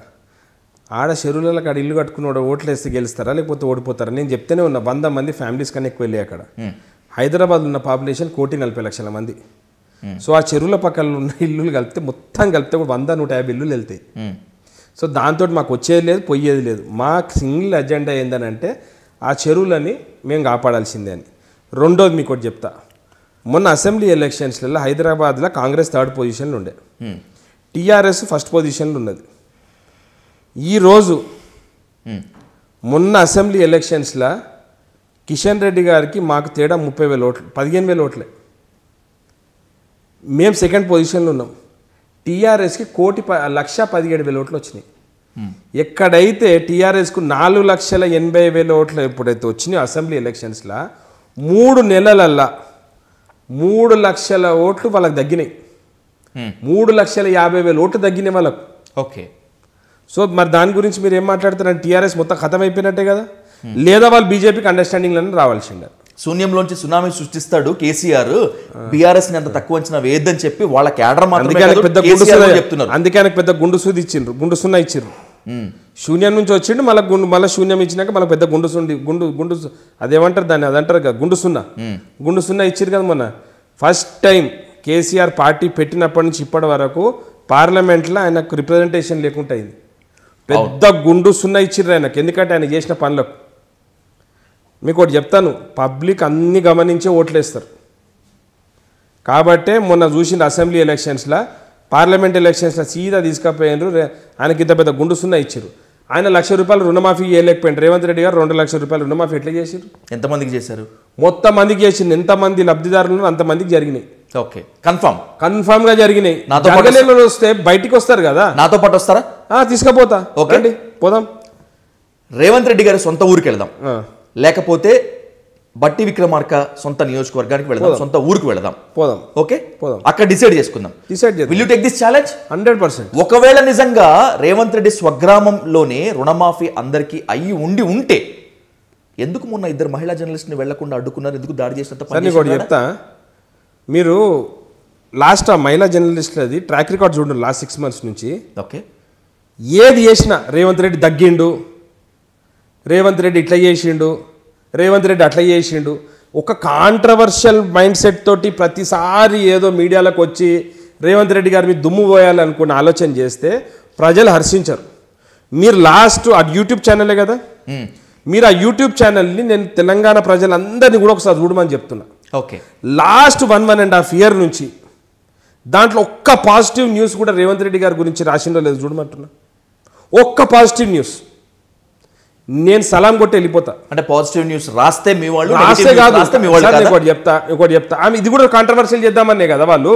ఆడ చెరువులలో అక్కడ ఇల్లు కట్టుకున్నాడు ఓట్లు వేస్తే గెలుస్తారా లేకపోతే ఓడిపోతారా నేను చెప్తేనే ఉన్నా వంద మంది ఫ్యామిలీస్ కన్నా ఎక్కువ వెళ్ళి అక్కడ హైదరాబాద్ ఉన్న పాపులేషన్ కోటి నలభై లక్షల మంది సో ఆ చెరువుల పక్కన ఉన్న ఇల్లులు కలిపితే మొత్తం కలిపితే కూడా వంద నూట యాభై ఇల్లులు వెళ్తాయి సో దాంతో మాకు వచ్చేది లేదు పోయేది లేదు మా సింగిల్ అజెండా ఏంటనంటే ఆ చెరువులని మేము కాపాడాల్సిందే అని రెండోది మీకు ఒకటి చెప్తా మొన్న అసెంబ్లీ ఎలక్షన్స్లలో హైదరాబాద్లో కాంగ్రెస్ థర్డ్ పొజిషన్లో ఉండే టీఆర్ఎస్ ఫస్ట్ పొజిషన్లో ఉన్నది ఈరోజు మొన్న అసెంబ్లీ ఎలక్షన్స్లో కిషన్ రెడ్డి గారికి మాకు తేడా ముప్పై వేల ఓట్లు పదిహేను వేల ఓట్లే మేము సెకండ్ పొజిషన్లో ఉన్నాం టీఆర్ఎస్కి కోటి ప లక్ష పదిహేడు వేల ఓట్లు వచ్చినాయి ఎక్కడైతే టీఆర్ఎస్కు నాలుగు లక్షల ఎనభై వేల ఓట్లు ఎప్పుడైతే వచ్చినాయో అసెంబ్లీ ఎలక్షన్స్లో మూడు నెలలల్లా మూడు లక్షల ఓట్లు వాళ్ళకి తగ్గినాయి మూడు లక్షల యాభై వేల ఓట్లు తగ్గినాయి వాళ్ళకు ఓకే సో మరి దాని గురించి మీరు ఏం మాట్లాడుతారంటే టీఆర్ఎస్ మొత్తం ఖతం అయిపోయినట్టే కదా లేదా వాళ్ళు బీజేపీకి అండర్స్టాండింగ్లను రావాల్సిందే శూన్యంలోంచి సునామీ సృష్టిస్తాడు కేసీఆర్ బీఆర్ఎస్ ని అంత తక్కువ అంచనా వేయద్దని చెప్పి వాళ్ళ క్యాడర్ అందుకే ఆయనకు పెద్ద మాత్రమే గుండు కేసీఆర్ సున్నా కూడా చెప్తున్నారు అందుకే ఆయనకు పెద్ద గుండు సూది ఇచ్చిండ్రు గుండు సున్నా ఇచ్చిండ్రు మ్మ్. శూన్యం నుంచి వచ్చిండు మళ్ళీ గుండు మళ్ళీ శూన్యం ఇచ్చినాక మళ్ళీ పెద్ద గుండు సుండి గుండు గుండు సు- అదేమంటారు దాన్ని అదంటారు కదా గుండు సున్నా గుండు సున్నా ఇచ్చిరు కదా మొన్న ఫస్ట్ టైం కేసీఆర్ పార్టీ పెట్టినప్పటి నుంచి ఇప్పటి వరకు పార్లమెంట్లో ఆయనకు రిప్రజెంటేషన్ లేకుండా అయింది పెద్ద గుండు సున్నా ఇచ్చిర్రు ఆయనకు ఎందుకంటే ఆయన చేసిన పనులకు మీకు ఒకటి చెప్తాను పబ్లిక్ అన్ని గమనించే ఓట్లేస్తారు కాబట్టే మొన్న చూసిన అసెంబ్లీ ఎలక్షన్స్లో పార్లమెంట్ ఎలక్షన్స్లో సీదా తీసుకుపోయినారు రే- ఆయనకి ఇంత పెద్ద గుండు సున్నా ఇచ్చారు ఆయన లక్ష రూపాయలు రుణమాఫీ చేయలేకపోయింది రేవంత్ రెడ్డి గారు రెండు లక్షల రూపాయలు రుణమాఫీ ఎట్లా చేశారు ఎంతమందికి చేశారు మొత్తం మందికి చేసింది ఎంతమంది లబ్ధిదారులు ఉన్నారో అంతమందికి జరిగినాయి ఓకే కన్ఫర్మ్ కన్ఫామ్ గా జరిగినాయి నాతో పాటు జరగలేని వస్తే బయటికి వస్తారు కదా నాతో పాటు వస్తారా ఆ, తీసుకుపోతా ఓకే. రండి పోదాం రేవంత్ రెడ్డి గారి సొంత ఊరికి వెళదాం ఆ, లేకపోతే బట్టి విక్రమార్క సొంత నియోజకవర్గానికి వెళదాం సొంత ఊరికి వెళదాం పోదాం ఓకే పోదాం. అక్కడ డిసైడ్ చేసుకుందాం డిసైడ్ చేద్దాం will you take this challenge hundred percent ఒకవేళ నిజంగా రేవంత్ రెడ్డి స్వగ్రామంలోనే రుణమాఫీ అందరికీ అయ్యి ఉండి ఉంటే ఎందుకు మొన్న ఇద్దరు మహిళా జర్నలిస్ట్ని వెళ్లకుండా అడ్డుకున్నారు ఎందుకు దాడి చేసినంత పని సార్ నీకు ఒకటి చేసినారా? చెప్తా మీరు లాస్ట్ ఆ మహిళా జర్నలిస్టులది ట్రాక్ రికార్డ్ చూడండి లాస్ట్ సిక్స్ మంత్స్ నుంచి ఓకే ఏది చేసినా రేవంత్ రెడ్డి దగ్గిండు రేవంత్ రెడ్డి ఇట్లా చేసిండు రేవంత్ రెడ్డి అట్లా చేసిండు ఒక కాంట్రవర్షియల్ మైండ్ సెట్ తోటి ప్రతిసారి ఏదో మీడియాలకు వచ్చి రేవంత్ రెడ్డి గారి మీద దుమ్ము పోయాలనుకున్న ఆలోచన చేస్తే ప్రజలు హర్షించరు మీరు లాస్ట్ అది యూట్యూబ్ ఛానలే కదా మీరు ఆ యూట్యూబ్ ఛానల్ని నేను తెలంగాణ ప్రజలందరినీ కూడా ఒకసారి చూడమని చెప్తున్నా okay last one one and half year నుంచి దాంట్లో ఒక్క పాజిటివ్ న్యూస్ కూడా రేవంత్ రెడ్డి గారి గురించి రాసిండో లేదు చూడమంటున్నా ఒక్క పాజిటివ్ న్యూస్ నేను సలాం కొట్టి వెళ్ళిపోతా అంటే పాజిటివ్ న్యూస్ రాస్తే మీ వాళ్ళు రాస్తే negative news కాదు రాస్తే మీ వాళ్ళు సార్, నేను కాదా? ఒకటి చెప్తా ఒకటి చెప్తా ఆమె ఇది కూడా కాంట్రవర్షియల్ చేద్దామనే కదా వాళ్ళు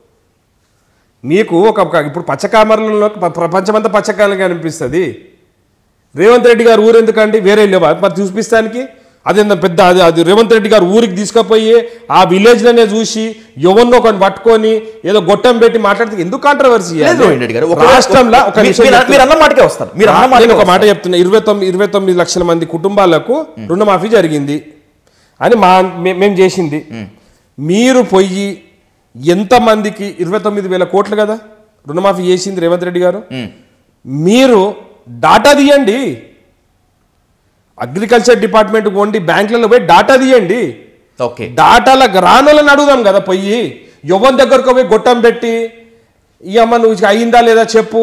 మీకు ఒక ఒక- ఇప్పుడు పచ్చకామరలో ప్ర- ప్రపంచమంతా పచ్చకాలంగా అనిపిస్తుంది రేవంత్ రెడ్డి గారు ఊరు ఎందుకండి వేరే లేవా మరి చూపిస్తానికి అదేంత పెద్ద అది అది రేవంత్ రెడ్డి గారు ఊరికి తీసుకుపోయి ఆ విలేజ్లోనే చూసి ఎవరినో ఒకరిని పట్టుకొని ఏదో గొట్టం పెట్టి మాట్లాడితే ఎందుకు కాంట్రవర్సీ లేదు రోహిణ్ రెడ్డి గారు ఒక- రాష్ట్రంలో ఒక మీ- నిమిషం మీరు- చెప్తున్నా. మీరు అన్న మాటకే వస్తారు మీరు అన్న నేను మాటకే ఒక మాట వస్తారు. చెప్తున్నా ఇరవై తొమ్మిది ఇరవై తొమ్మిది లక్షల మంది కుటుంబాలకు రుణమాఫీ జరిగింది అని మా మే- మేము చేసింది మీరు పొయ్యి ఎంతమందికి ఇరవై తొమ్మిది వేల కోట్లు కదా రుణమాఫీ చేసింది రేవంత్ రెడ్డి గారు ఉమ్. మీరు డాటా తీయండి అగ్రికల్చర్ డిపార్ట్మెంట్ పోండి బ్యాంకులలో పోయి డాటా తీయండి ఓకే డాటాల రానులను అడుగుదాం కదా పొయ్యి ఎవరి దగ్గరకు పోయి గొట్టం పెట్టి ఈ అమ్మ నువ్వు ఇది అయిందా లేదా చెప్పు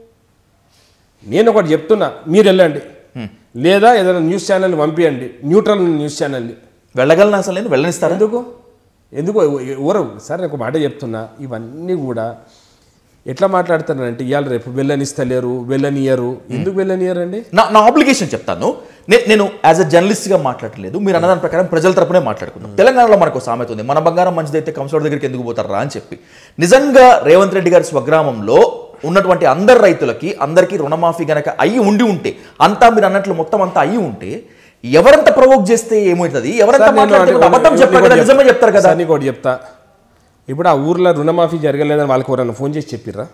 నేను ఒకటి చెప్తున్నా మీరు వెళ్ళండి లేదా ఏదైనా న్యూస్ ఛానల్ని పంపించండి న్యూట్రల్ న్యూస్ ఛానల్ని వెళ్ళగలను అసలు నేను వెళ్ళనిస్తారా ఎందుకు ఎందుకు ఎవరు సార్ నేను ఒక మాట చెప్తున్నా ఇవన్నీ కూడా ఎట్లా మాట్లాడుతున్నారంటే ఇవాళ రేపు వెళ్ళనిస్తలేరు వెళ్ళనియరు ఎందుకు వెళ్ళనియరండి నా నా ఆబ్లిగేషన్ చెప్తాను నే- నేను యాజ్ అ జర్నలిస్ట్గా మాట్లాడలేదు మీరు అన్నదాని ప్రకారం ప్రజల తరపునే మాట్లాడుకున్నాం తెలంగాణలో మనకు ఒక సామెత ఉంది మన బంగారం మంచిదైతే కంసోడి దగ్గరికి ఎందుకు పోతారా అని చెప్పి నిజంగా రేవంత్ రెడ్డి గారి స్వగ్రామంలో ఉన్నటువంటి అందరు రైతులకి అందరికీ రుణమాఫీ గనక అయ్యి ఉండి ఉంటే అంతా మీరు అన్నట్లు మొత్తం అంతా అయ్యి ఉంటే ఎవరంత ప్రవోక్ చేస్తే ఏమవుతుంది ఎవరంత సార్, నేను మాట్లాడితే ఒకటి- అబద్ధం చెప్పారు ఒకటి కదా నిజమే చెప్తారు కదా సార్, నీకు ఒకటి చెప్తా ఇప్పుడు ఆ ఊర్లో రుణమాఫీ జరగలేదని వాళ్ళకి ఎవరైనా ఫోన్ చేసి చెప్పిర్రా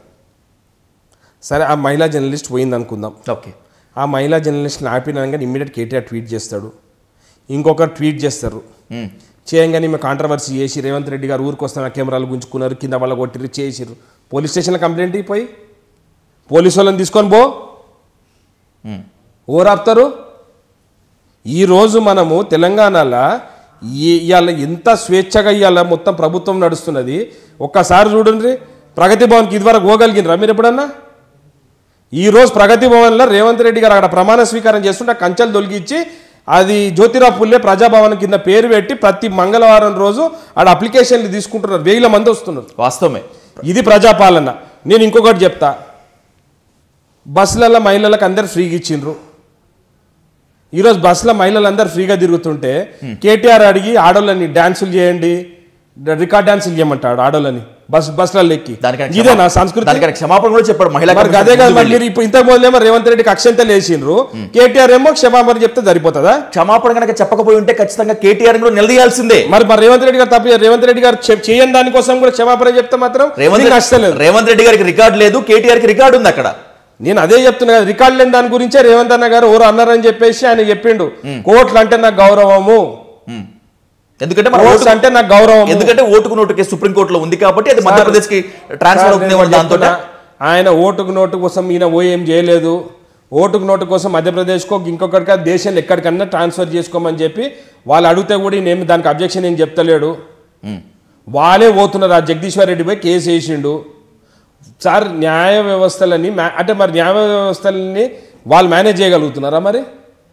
సరే ఆ మహిళా జర్నలిస్ట్ పోయింది అనుకుందాం ఓకే ఆ మహిళా జర్నలిస్ట్ని ఆపినాక ఇమ్మీడియట్ కేటీఆర్ ట్వీట్ చేస్తాడు ఇంకొకరు ట్వీట్ చేస్తారు చేయంగానే ఈమె కాంట్రవర్సీ చేసి రేవంత్ రెడ్డి గారు ఊరికి వస్తున్న కెమెరాలు గుంజుకున్నారు కింద వాళ్ళ కొట్టిరు చేసిర్రు పోలీస్ స్టేషన్లో కంప్లైంట్ అయిపోయి పోలీసు వాళ్ళని తీసుకొని పో ఓరాపుతారు ఈరోజు మనము తెలంగాణలో ఇవాళ ఎంత స్వేచ్ఛగా ఇవాళ మొత్తం ప్రభుత్వం నడుస్తున్నది ఒక్కసారి చూడండి ప్రగతి భవన్కి ఇదివరకు పోగలిగినరా మీరు ఎప్పుడన్నా ఈ రోజు ప్రగతి భవన్లో రేవంత్ రెడ్డి గారు అక్కడ ప్రమాణ స్వీకారం చేస్తుంటే ఆ కంచెలు తొలగించి అది జ్యోతిరావు పుల్లే ప్రజాభవన్ కింద పేరు పెట్టి ప్రతి మంగళవారం రోజు ఆడ అప్లికేషన్లు తీసుకుంటున్నారు వేల మంది వస్తున్నారు వాస్తవమే ఇది ప్రజాపాలన నేను ఇంకొకటి చెప్తా బస్సులలో మహిళలకు అందరు ఫ్రీగా ఇచ్చిండ్రు ఈరోజు బస్సులో మహిళలు అందరు ఫ్రీగా తిరుగుతుంటే కేటీఆర్ అడిగి ఆడోళ్ళని డాన్సులు చేయండి రికార్డ్ డాన్సులు చేయమంటాడు ఆడోళ్ళని బస్ బస్సులలో ఎక్కి దానికైనా ఇదే నా క్షమా- సంస్కృతి దానికైనా క్షమాపణ కూడా చెప్పాడు మహిళా మరి కమిషన్ అదే కదా ముందు మరి వెళ్ళి. మీరు ఇప్పుడు ఇంతకు మొదలేమో రేవంత్ రెడ్డికి అక్షంతలు వేసిండ్రు కేటీఆర్ ఏమో క్షమాపణ చెప్తే సరిపోతుందా క్షమాపణ కనుక చెప్పకపోయి ఉంటే ఖచ్చితంగా కేటీఆర్ కూడా నిలదీయాల్సిందే మరి మరి రేవంత్ రెడ్డి గారు తప్ప రేవంత్ రెడ్డి గారు చె- చేయని దానికోసం కూడా క్షమాపణ చెప్తే మాత్రం రేవంత్ నీకు రెడ్డి- నష్టలేదు రేవంత్ రెడ్డి గారికి రికార్డు లేదు కేటీఆర్ కి రికార్డు ఉంది అక్కడ నేను అదే చెప్తున్నా కదా రికార్డు లేని దాని గురించే రేవంత్ అన్న గారు ఎవరు అన్నారని చెప్పేసి ఆయన చెప్పిండు కోట్లు అంటే నాకు గౌరవము ఉమ్. ఎందుకంటే మన కోర్ట్స్ ఓటు- అంటే నాకు గౌరవం ఎందుకంటే ఓటుకు నోటు కేసు సుప్రీంకోర్టులో ఉంది కాబట్టి అది మధ్యప్రదేశ్ కి ట్రాన్స్ఫర్ అవుతుంది దాంతో ఆయన ఓటుకు నోటు కోసం ఈయన ఓ ఏం చేయలేదు ఓటుకు నోటు కోసం మధ్యప్రదేశ్కో ఇంకొకటికి దేశంలో ఎక్కడికన్నా ట్రాన్స్ఫర్ చేసుకోమని చెప్పి వాళ్ళు అడిగితే కూడా ఈయన ఏమి దానికి అబ్జెక్షన్ ఏం చెప్తలేడు వాళ్ళే పోతున్నారు ఆ జగదీశ్వర్ రెడ్డి పోయి కేసు వేసిండు సార్ న్యాయ వ్యవస్థలని మా- అంటే మరి న్యాయ వ్యవస్థలని వాళ్ళు మేనేజ్ చేయగలుగుతున్నారా మరి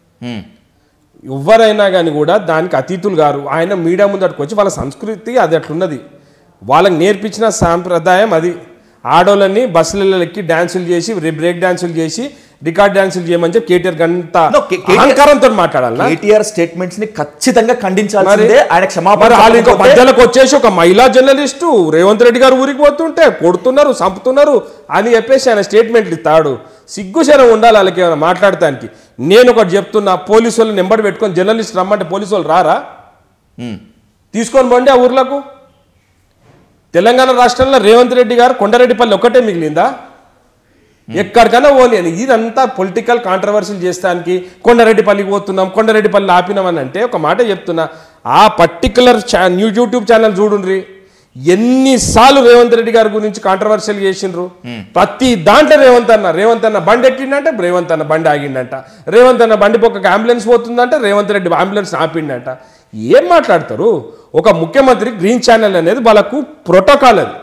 ఎవరైనా కానీ కూడా దానికి అతీతులు గారు ఆయన మీడియా ముందటికి వచ్చి వాళ్ళ సంస్కృతి అది అట్లున్నది వాళ్ళకి నేర్పించిన సాంప్రదాయం అది ఆడోళ్ళని బస్సులలో ఎక్కి డాన్సులు చేసి బ్రేక్ డాన్సులు చేసి రికార్డ్ డాన్సులు చేయమని చెప్పి కేటీఆర్ గంట No, K- KTR అహంకారంతో మాట్లాడాలి కేటీఆర్ స్టేట్మెంట్స్ ని ఖచ్చితంగా మరి ఖండించాల్సిందే ఆయన క్షమాపణ మరి వాళ్ళు ఇంకో చెప్పకపోతే- మధ్యలోకి వచ్చేసి ఒక మహిళా జర్నలిస్టు రేవంత్ రెడ్డి గారు ఊరికి పోతుంటే కొడుతున్నారు చంపుతున్నారు అని చెప్పేసి ఆయన స్టేట్మెంట్లు ఇస్తాడు సిగ్గుశరం ఉండాలి వాళ్ళకి ఏమైనా మాట్లాడటానికి నేను ఒకటి చెప్తున్నా పోలీసు వాళ్ళు నెంబర్ పెట్టుకొని జర్నలిస్ట్ రమ్మంటే పోలీసు వాళ్ళు రారా ఉమ్. తీసుకొని పోండి ఆ ఊర్లకు తెలంగాణ రాష్ట్రంలో రేవంత్ రెడ్డి గారు కొండారెడ్డిపల్లి ఒక్కటే మిగిలిందా ఎక్కడికైనా పోనీ అని ఇదంతా పొలిటికల్ కాంట్రవర్సీలు చేస్తానికి కొండారెడ్డిపల్లికి పోతున్నాం కొండారెడ్డిపల్లి ఆపినాం అని అంటే ఒక మాట చెప్తున్నా ఆ పర్టికులర్ ఛా న్యూ యూట్యూబ్ ఛానల్ చూడుండ్రి ఎన్నిసార్లు రేవంత్ రెడ్డి గారి గురించి కాంట్రవర్షియల్ చేసిండ్రు ప్రతి దాంట్లో రేవంత్ అన్న రేవంత్ అన్న బండి ఎక్కిండంటే రేవంత్ అన్న బండి ఆగిండంట రేవంత్ అన్న బండి పక్కకు అంబులెన్స్ పోతుందంటే రేవంత్ రెడ్డి అంబులెన్స్ ఆపిండంట ఏం మాట్లాడతారు ఒక ముఖ్యమంత్రి గ్రీన్ ఛానల్ అనేది వాళ్ళకు ప్రోటోకాల్ అది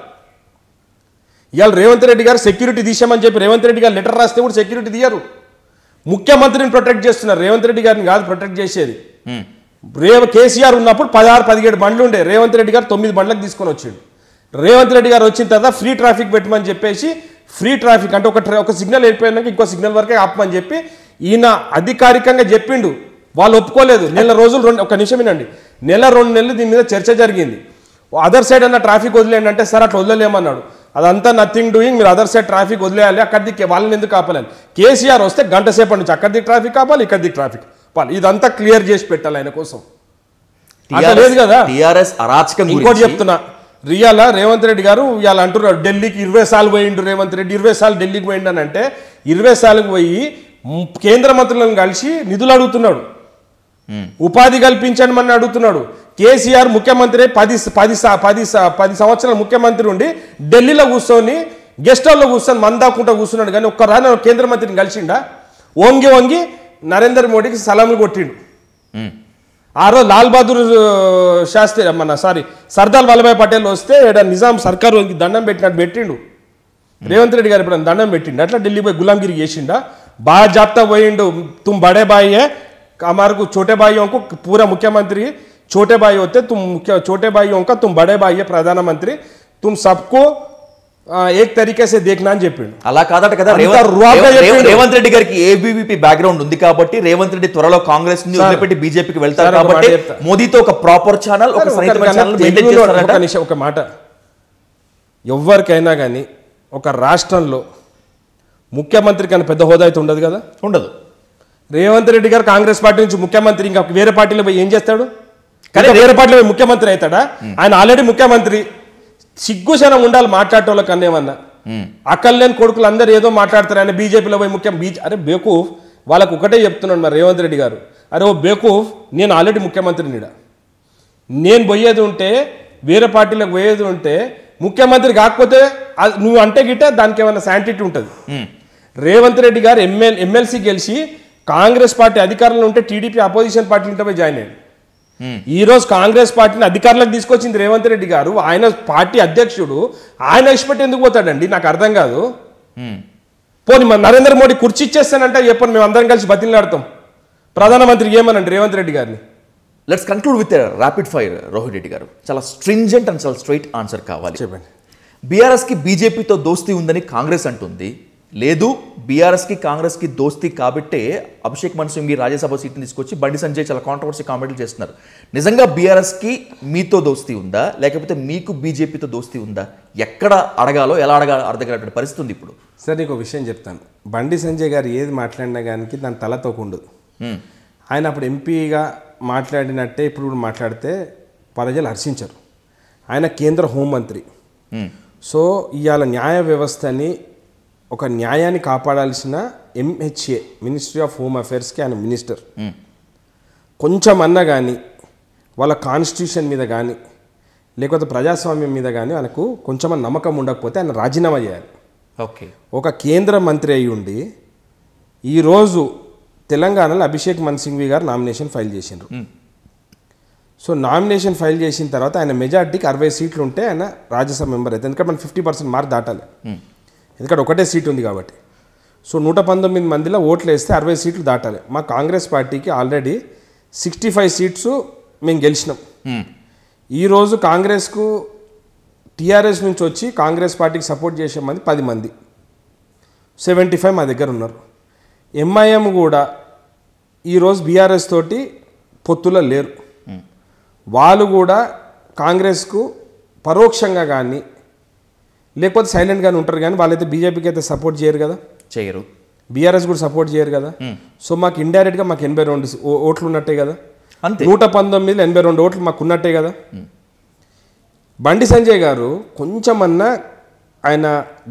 ఇవాళ రేవంత్ రెడ్డి గారు సెక్యూరిటీ తీసామని చెప్పి రేవంత్ రెడ్డి గారు లెటర్ రాస్తే కూడా సెక్యూరిటీ తీయరు ముఖ్యమంత్రిని ప్రొటెక్ట్ చేస్తున్నారు రేవంత్ రెడ్డి గారిని కాదు ప్రొటెక్ట్ చేసేది ఉమ్. రేవ కేసీఆర్ ఉన్నప్పుడు పదహారు పదిహేడు బండ్లు ఉండే రేవంత్ రెడ్డి గారు తొమ్మిది బండ్లకు తీసుకొని వచ్చిండు రేవంత్ రెడ్డి గారు వచ్చిన తర్వాత ఫ్రీ ట్రాఫిక్ పెట్టమని చెప్పేసి ఫ్రీ ట్రాఫిక్ అంటే ఒక ట్రా- ఒక సిగ్నల్ వెళ్ళిపోయినాక ఇంకో సిగ్నల్ వరకే ఆపమని చెప్పి ఈయన అధికారికంగా చెప్పిండు వాళ్ళు ఒప్పుకోలేదు నెల రోజులు రెండు ఒక నిమిషం వినండి నెల రెండు నెలలు దీని మీద చర్చ జరిగింది అదర్ సైడ్ అన్న ట్రాఫిక్ వదిలేయండి అంటే సార్ అట్లా వదిలేమన్నాడు అదంతా నథింగ్ డూయింగ్ మీరు అదర్ సైడ్ ట్రాఫిక్ వదిలేయాలి అక్కడికి వాళ్ళని ఎందుకు ఆపాలని కేసీఆర్ వస్తే గంట సేపటి నుంచి అక్కడిది ట్రాఫిక్ ఆపాలి ఇక్కడిది ట్రాఫిక్ ఆపాలి ఇదంతా క్లియర్ చేసి పెట్టాలి ఆయన కోసం అట్లా లేదు కదా టిఆర్ఎస్ అరాచకం ఇంకోటి గురించి చెప్తున్నా రియాల రేవంత్ రెడ్డి గారు ఇవాళ అంటున్నారు ఢిల్లీకి ఇరవై సార్లు పోయిండు రేవంత్ రెడ్డి ఇరవై సార్లు ఢిల్లీకి పోయిండు అని అంటే ఇరవై సార్లకు పోయి మ్, కేంద్ర మంత్రులను కలిసి నిధులు అడుగుతున్నాడు ఉమ్. ఉపాధి కల్పించండి అని అడుగుతున్నాడు కేసీఆర్ ముఖ్యమంత్రి పది పది స- పది స- పది సంవత్సరాల ముఖ్యమంత్రి ఉండి ఢిల్లీలో కూర్చొని గెస్ట్ హౌస్లో కూర్చొని మందాకుంటా కూర్చున్నాడు కానీ ఒక్క రాన కేంద్ర మంత్రిని కలిసిండా వంగి వంగి నరేంద్ర మోడీకి సలాములు కొట్టిండు ఉమ్. ఆ రోజు లాల్ బహదూర్ ఆ, శాస్త్రి మన సారీ సర్దార్ వల్లభాయ్ పటేల్ వస్తే ఈడ నిజాం సర్కారు దండం పెట్టినట్టు పెట్టిండు రేవంత్ రెడ్డి గారు ఇప్పుడు దండం పెట్టిండు అట్లా ఢిల్లీ పోయి గులాంగిరి చేసిండా బాగా జాప్తా పోయిండు తుమ్ బడే బాయి हमारे छोटे भाइयों को पूरा मुख्यमंत्री छोटे भाई होते तुम मुख्य छोटे भाइयों का तुम बड़े भाई है प्रधानमंत्री तुम सबको ఆ, ఏక్ తరీకే సే देखना అని చెప్పిండు అలా కాదట కదా అంత రేవంత్ rude గా రేవంత్- చెప్పిండు. రేవంత్ రెడ్డి గారికి ఏబీవీపీ బ్యాక్గ్రౌండ్ ఉంది కాబట్టి రేవంత్ రెడ్డి త్వరలో కాంగ్రెస్ ని వదిలిపెట్టి బీజేపీకి వెళ్తారు సార్, ఒక కాబట్టి మాట చెప్తా. మోదీతో ఒక ప్రాపర్ ఛానల్ ఒక ఒక సన్నిహితమైన కన్నా ఛానల్ మెయింటైన్ తెలుగులో చేస్తారట ఒక నిమిషం ఒక మాట ఎవరికైనా కానీ ఒక రాష్ట్రంలో ముఖ్యమంత్రి కన్నా పెద్ద హోదా అయితే ఉండదు కదా ఉండదు రేవంత్ రెడ్డి గారు కాంగ్రెస్ పార్టీ నుంచి ముఖ్యమంత్రి ఇంకా వేరే పార్టీలో పోయి ఏం చేస్తాడు కానీ కానీ వేరే పార్టీలో పోయి ముఖ్యమంత్రి అవుతాడా ఆయన ఆల్రెడీ ముఖ్యమంత్రి సిగ్గుశనం ఉండాలి మాట్లాడటంలో కన్నా ఏమన్నా ఉమ్. అక్కర్లేని కొడుకులు అందరూ ఏదో మాట్లాడతారు ఆయన బీజేపీలో పోయి ముఖ్యం బీజే అరే బేకూఫ్ వాళ్ళకు ఒకటే చెప్తున్నాడు మరి రేవంత్ రెడ్డి గారు అరే ఓ బేకూఫ్ నేను ఆల్రెడీ ముఖ్యమంత్రినిడా నేను పోయేది ఉంటే వేరే పార్టీలకు పోయేది ఉంటే ముఖ్యమంత్రి కాకపోతే అది నువ్వు అంటే గిట్ట దానికి ఏమైనా శాంటిటీ ఉంటుంది ఉమ్. రేవంత్ రెడ్డి గారు ఎమ్మెల్ ఎమ్మెల్సీ గెలిచి కాంగ్రెస్ పార్టీ అధికారంలో ఉంటే టీడీపీ అపోజిషన్ పార్టీ ఉంటే పోయి జాయిన్ అయ్యాడు ఉమ్. ఈ రోజు కాంగ్రెస్ పార్టీని అధికారంలోకి తీసుకొచ్చింది రేవంత్ రెడ్డి గారు ఆయన పార్టీ అధ్యక్షుడు ఆయన ఇష్టపెట్టి ఎందుకు పోతాడండి నాకు అర్థం కాదు ఉమ్. పోనీ మన నరేంద్ర మోడీ కుర్చీ ఇచ్చేస్తానంటే చెప్పండి మేము అందరం కలిసి బతిలాడతాం ప్రధానమంత్రికి ఏమనండి రేవంత్ రెడ్డి గారిని let's conclude with rapid fire Rohit Reddy garu చాలా స్ట్రింజెంట్ అండ్ చాలా స్ట్రైట్ ఆన్సర్ కావాలి చెప్పండి బీఆర్ఎస్కి బీజేపీతో దోస్తీ ఉందని కాంగ్రెస్ అంటుంది లేదు బీఆర్ఎస్కి కాంగ్రెస్కి దోస్తీ కాబట్టే అభిషేక్ మను సింఘి రాజ్యసభ సీట్ని తీసుకొచ్చి బండి సంజయ్ చాలా కాంట్రవర్సీ కామెంట్లు చేస్తున్నారు నిజంగా బీఆర్ఎస్కి మీతో దోస్తీ ఉందా లేకపోతే మీకు బీజేపీతో దోస్తీ ఉందా ఎక్కడ అడగాలో ఎలా అడగాలో అర్థగలటువంటి పరిస్థితి ఉంది ఇప్పుడు సార్ నీకు ఒక విషయం చెప్తాను బండి సంజయ్ గారు ఏది మాట్లాడినా కానీ దాని తలతో ఉండదు ఉమ్, ఆయన అప్పుడు ఎంపీగా మాట్లాడినట్టే ఇప్పుడు కూడా మాట్లాడితే ప్రజలు హర్షించరు ఆయన కేంద్ర హోంమంత్రి ఉమ్, సో ఇవాళ న్యాయ వ్యవస్థని ఒక న్యాయాన్ని కాపాడాల్సిన ఎంహెచ్ఏ మినిస్ట్రీ ఆఫ్ హోమ్ అఫైర్స్కి ఆయన మినిస్టర్ ఉమ్, కొంచెం అన్నా కానీ వాళ్ళ కాన్స్టిట్యూషన్ మీద కానీ లేకపోతే ప్రజాస్వామ్యం మీద కానీ ఆయనకు కొంచెం నమ్మకం ఉండకపోతే ఆయన రాజీనామా చేయాలి ఓకే ఒక కేంద్ర మంత్రి అయి ఉండి ఈరోజు తెలంగాణలో అభిషేక్ మన్ సింఘ్వి గారు నామినేషన్ ఫైల్ చేసిండ్రు ఉమ్, సో నామినేషన్ ఫైల్ చేసిన తర్వాత ఆయన మెజార్టీకి అరవై సీట్లు ఉంటే ఆయన రాజ్యసభ మెంబర్ అయితే ఎందుకంటే మనం ఫిఫ్టీ పర్సెంట్ మార్క్ దాటాలి ఉమ్, ఎందుకంటే ఒకటే సీట్ ఉంది కాబట్టి సో నూట పంతొమ్మిది మందిలో ఓట్లు వేస్తే అరవై సీట్లు దాటాలి మా కాంగ్రెస్ పార్టీకి ఆల్రెడీ సిక్స్టీ ఫైవ్ సీట్స్ మేము గెలిచినాం ఉమ్, ఈరోజు కాంగ్రెస్కు టీఆర్ఎస్ నుంచి వచ్చి కాంగ్రెస్ పార్టీకి సపోర్ట్ చేసే మంది పది మంది సెవెంటీ ఫైవ్ మా దగ్గర ఉన్నారు ఎంఐఎం కూడా ఈరోజు బీఆర్ఎస్ తోటి పొత్తులో లేరు వాళ్ళు కూడా కాంగ్రెస్కు పరోక్షంగా కానీ లేకపోతే సైలెంట్గానే ఉంటారు కానీ వాళ్ళైతే బీజేపీకి అయితే సపోర్ట్ చేయరు కదా చేయరు బీఆర్ఎస్ కూడా సపోర్ట్ చేయరు కదా సో మాకు ఇండైరెక్ట్గా మాకు ఎనభై రెండు ఓ- ఓట్లు ఉన్నట్టే కదా అంతే నూట పంతొమ్మిదిలో ఎనభై రెండు ఓట్లు మాకు ఉన్నట్టే కదా బండి సంజయ్ గారు కొంచెమన్నా ఆయన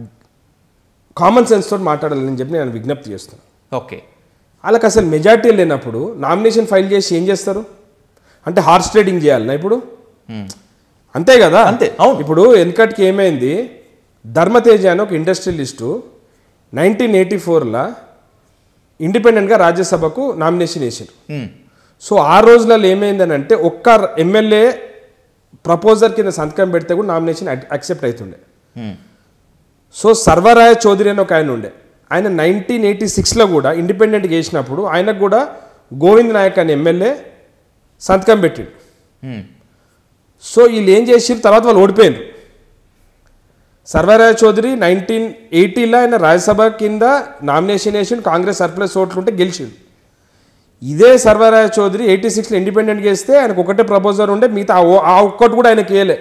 కామన్ సెన్స్ తోటి మాట్లాడాలని చెప్పి నేను విజ్ఞప్తి చేస్తాను ఓకే వాళ్ళకి అసలు మెజార్టీ లేనప్పుడు నామినేషన్ ఫైల్ చేసి ఏం చేస్తారు అంటే హార్స్ ట్రేడింగ్ చేయాలన్నా ఇప్పుడు ఉమ్, అంతే కదా అంతే, అవును. ఇప్పుడు వెనకటికి ఏమైంది ధర్మతేజ అని ఒక ఇండస్ట్రియలిస్టు నైన్టీన్ ఎయిటీ ఫోర్లో ఇండిపెండెంట్గా రాజ్యసభకు నామినేషన్ వేసారు ఉమ్, సో ఆ రోజులలో ఏమైందని అంటే ఒక్క ఎమ్మెల్యే ప్రపోజర్ కింద సంతకం పెడితే కూడా నామినేషన్ యాక్సెప్ట్ అవుతుండే ఉమ్, సో సర్వరాయ చౌదరి అని ఒక ఆయన ఉండే ఆయన నైన్టీన్ ఎయిటీ సిక్స్లో కూడా ఇండిపెండెంట్గా వేసినప్పుడు ఆయనకు కూడా గోవింద్ నాయక్ అనే ఎమ్మెల్యే సంతకం పెట్టిండు ఉమ్, సో వీళ్ళు ఏం చేసిరు తర్వాత వాళ్ళు ఓడిపోయారు సర్వరాయ చౌదరి నైన్టీన్ ఎయిటీలో ఆయన రాజ్యసభ కింద నామినేషన్ వేసి కాంగ్రెస్ సర్ప్లస్ ఓట్లు ఉంటే గెలిచిండు ఇదే సర్వరాయ చౌదరి ఎయిటీ సిక్స్లో ఇండిపెండెంట్గా వేస్తే ఆయనకు ఒకటే ప్రపోజల్ ఉండే మిగతా ఆ ఓ- ఆ ఒక్కటి కూడా ఆయనకి వేయలే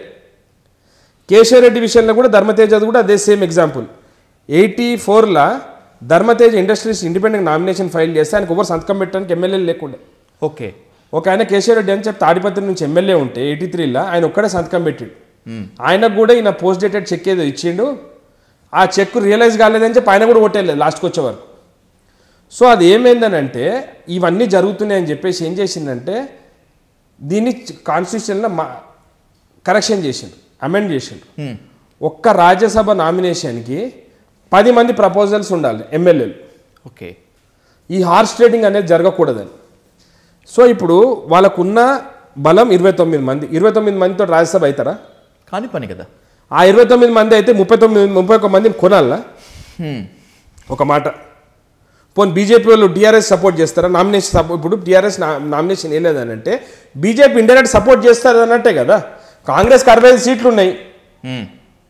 కేశవ్ రెడ్డి విషయంలో కూడా ధర్మతేజది కూడా అదే సేమ్ ఎగ్జాంపుల్ ఎయిటీ ఫోర్లో Dharmatej industries independent nomination file చేస్తే ఆయనకు ఎవరు సంతకం పెట్టడానికి ఎమ్మెల్యేలు లేకుండే ఓకే ఒక ఆయన కేశవ్ రెడ్డి అని చెప్పి తాడిపత్రి నుంచి ఎమ్మెల్యే ఉంటే ఎయిటీ త్రీలో ఆయన ఒక్కడే సంతకం పెట్టిండు ఆయనకు కూడా ఈయన పోస్ట్ డేటెడ్ చెక్ ఏదో ఇచ్చిండు ఆ చెక్ రియలైజ్ కాలేదని చెప్పి ఆయన కూడా కొట్టేయలేదు లాస్ట్కి వచ్చే వరకు సో అది ఏమైందనంటే ఇవన్నీ జరుగుతున్నాయని చెప్పేసి ఏం చేసిందంటే దీన్ని కాన్స్టిట్యూషన్లో మా కరెక్షన్ చేసిండు అమెండ్ చేసిండు ఉమ్, ఒక్క రాజ్యసభ నామినేషన్కి పది మంది ప్రపోజల్స్ ఉండాలి ఎమ్మెల్యేలు ఓకే ఈ హార్స్ ట్రేడింగ్ అనేది జరగకూడదని సో ఇప్పుడు వాళ్ళకున్న బలం ఇరవై తొమ్మిది మంది ఇరవై తొమ్మిది మందితో రాజ్యసభ అవుతారా కాని పని కదా ఆ ఇరవై తొమ్మిది మంది అయితే ముప్పై తొమ్మిది ముప్పై ఒక్క మందిని కొనాలా ఉమ్, ఒక మాట పోనీ బీజేపీ వాళ్ళు టీఆర్ఎస్ సపోర్ట్ చేస్తారా నామినేషన్ సపోర్ట్ ఇప్పుడు టీఆర్ఎస్ నామినేషన్ వేయలేదని అంటే బీజేపీ ఇండైరెక్ట్ సపోర్ట్ చేస్తారు అన్నట్టే కదా కాంగ్రెస్కి అరవై ఐదు సీట్లు ఉన్నాయి ఉమ్,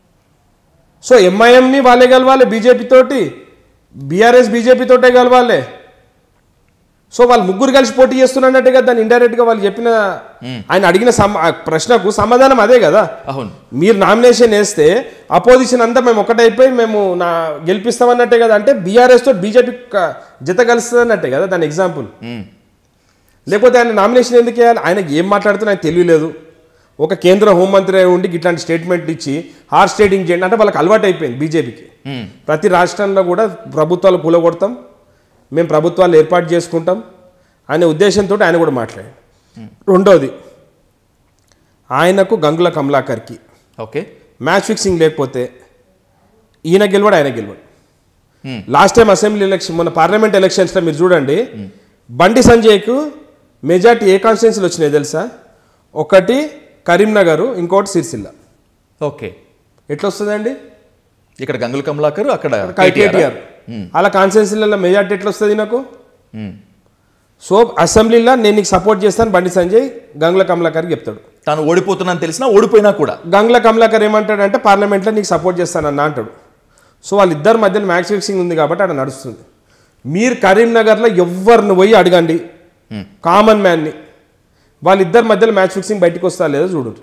సో ఎంఐఎంని వాళ్ళే కలవాలి బీజేపీ తోటి బీఆర్ఎస్ బీజేపీ తోటే కలవాలి సో వాళ్ళు ముగ్గురు కలిసి పోటీ చేస్తున్నట్టే కదా దాన్ని ఇండైరెక్ట్ గా వాళ్ళు చెప్పిన ఆయన అడిగిన సమ ఆ ప్రశ్నకు సమాధానం అదే కదా అవును మీరు నామినేషన్ వేస్తే అపోజిషన్ అంతా మేము ఒకటైపోయి మేము నా గెలిపిస్తామన్నట్టే కదా అంటే బీఆర్ఎస్ తో బీజేపీ జత కలుస్తుంది అన్నట్టే కదా దాని ఎగ్జాంపుల్ ఉమ్, లేకపోతే ఆయన నామినేషన్ ఎందుకు వేయాలి ఆయనకి ఏం మాట్లాడుతున్నా ఆయన తెలియలేదు ఒక కేంద్ర హోంమంత్రి అయి ఉండి ఇట్లాంటి స్టేట్మెంట్ ఇచ్చి హార్ స్టేటింగ్ చేయండి అంటే వాళ్ళకి అలవాటు అయిపోయింది బీజేపీకి ఉమ్, ప్రతి రాష్ట్రంలో కూడా ప్రభుత్వాలు కూలగొడతాం మేము ప్రభుత్వాలు ఏర్పాటు చేసుకుంటాం అనే ఉద్దేశంతో ఆయన కూడా మాట్లాడాడు రెండోది ఆయనకు గంగుల కమలాకర్కి ఓకే మ్యాచ్ ఫిక్సింగ్ లేకపోతే ఈయన గెలవడు ఆయన గెలవడు Hmm. Last time assembly election మన పార్లమెంట్ ఎలక్షన్స్లో మీరు చూడండి బండి సంజయ్కు మెజార్టీ ఏ కాన్స్టిట్యున్సీలు వచ్చినాయి తెలుసా ఒకటి కరీంనగర్ ఇంకోటి సిరిసిల్ల ఓకే ఎట్లా వస్తుందండి ఇక్కడ గంగుల కమలాకర్ అక్కడ కేటీఆర్ అలా కాన్స్టిట్యున్సీలలో మెజార్టీ ఎట్లా వస్తుంది నాకు ఉమ్, సో అసెంబ్లీలో నేను నీకు సపోర్ట్ చేస్తాను బండి సంజయ్ గంగుల కమలాకర్కి చెప్తాడు తాను ఓడిపోతున్నాను తెలిసినా ఓడిపోయినా కూడా గంగుల కమలాకర్ ఏమంటాడంటే పార్లమెంట్లో నీకు సపోర్ట్ చేస్తానన్న అంటాడు సో వాళ్ళిద్దరి మధ్యన మ్యాచ్ ఫిక్సింగ్ ఉంది కాబట్టి అక్కడ నడుస్తుంది మీరు కరీంనగర్లో ఎవరిని పోయి అడగండి కామన్ మ్యాన్ని వాళ్ళిద్దరి మధ్యలో మ్యాచ్ ఫిక్సింగ్ బయటకు వస్తా లేదో చూడండి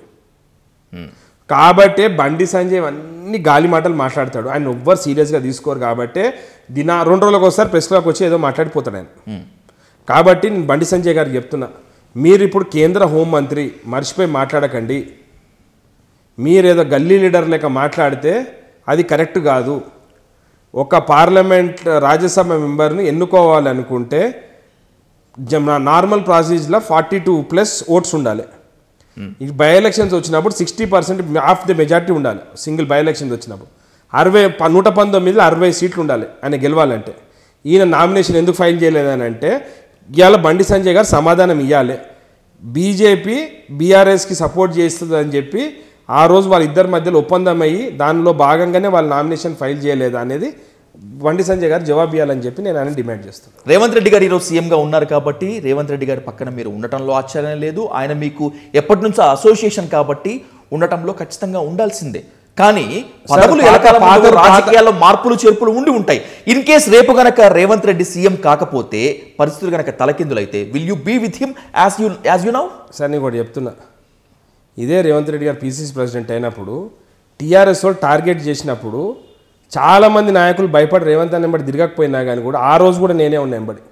కాబట్టే బండి సంజయ్ అన్ని గాలి మాటలు మాట్లాడతాడు ఆయన ఎవ్వరు సీరియస్గా తీసుకోరు కాబట్టే దిన రెండు రోజులకు ఒకసారి ప్రెస్లోకి వచ్చి ఏదో మాట్లాడిపోతాడు ఆయన కాబట్టి నేను బండి సంజయ్ గారికి చెప్తున్నా మీరు ఇప్పుడు కేంద్ర హోంమంత్రి మర్చిపోయి మాట్లాడకండి మీరేదో గల్లీ లీడర్ లెక్క మాట్లాడితే అది కరెక్ట్ కాదు ఒక పార్లమెంట్ రాజ్యసభ మెంబర్ని ఎన్నుకోవాలనుకుంటే జమ్- నార్మల్ ప్రాసెస్లో ఫార్టీ టూ ప్లస్ ఓట్స్ ఉండాలి ఈ బై ఎలక్షన్స్ వచ్చినప్పుడు sixty percent of the majority ఉండాలి సింగిల్ బై ఎలక్షన్స్ వచ్చినప్పుడు అరవై ప- నూట పంతొమ్మిదిలో అరవై సీట్లు ఉండాలి ఆయన గెలవాలంటే ఈయన నామినేషన్ ఎందుకు ఫైల్ చేయలేదని అంటే ఇవాళ బండి సంజయ్ గారు సమాధానం ఇవ్వాలి బీజేపీ బీఆర్ఎస్కి సపోర్ట్ చేస్తుంది అని చెప్పి ఆ రోజు వాళ్ళిద్దరి మధ్యలో ఒప్పందం అయ్యి దానిలో భాగంగానే వాళ్ళు నామినేషన్ ఫైల్ చేయలేదు అనేది బండి సంజయ్ గారు జవాబు ఇవ్వాలని చెప్పి నేను ఆయన డిమాండ్ చేస్తున్నాను రేవంత్ రెడ్డి గారు ఈరోజు సీఎంగా ఉన్నారు కాబట్టి రేవంత్ రెడ్డి గారి పక్కన మీరు ఉండటంలో ఆశ్చర్యం లేదు ఆయన మీకు ఎప్పటి నుంచో అసోసియేషన్ కాబట్టి ఉండటంలో ఖచ్చితంగా ఉండాల్సిందే కానీ పదవులు పాత- ఎలకాలం పాత- ముందు రాజకీయాల్లో మార్పులు చేర్పులు ఉండి ఉంటాయి ఇన్ కేస్ రేపు గనక రేవంత్ రెడ్డి సీఎం కాకపోతే పరిస్థితులు గనక తలకిందులైతే will you be with him as you as you now sir నేను కూడా చెప్తున్నా ఇదే రేవంత్ రెడ్డి గారు పీసీసీ ప్రెసిడెంట్ అయినప్పుడు టీఆర్ఎస్ వాళ్ళు టార్గెట్ చేసినప్పుడు చాలామంది నాయకులు భయపడి రేవంత్ అని ఎంబడి తిరగకపోయినా కానీ కూడా ఆ రోజు కూడా నేనే ఉన్నా ఎంబడి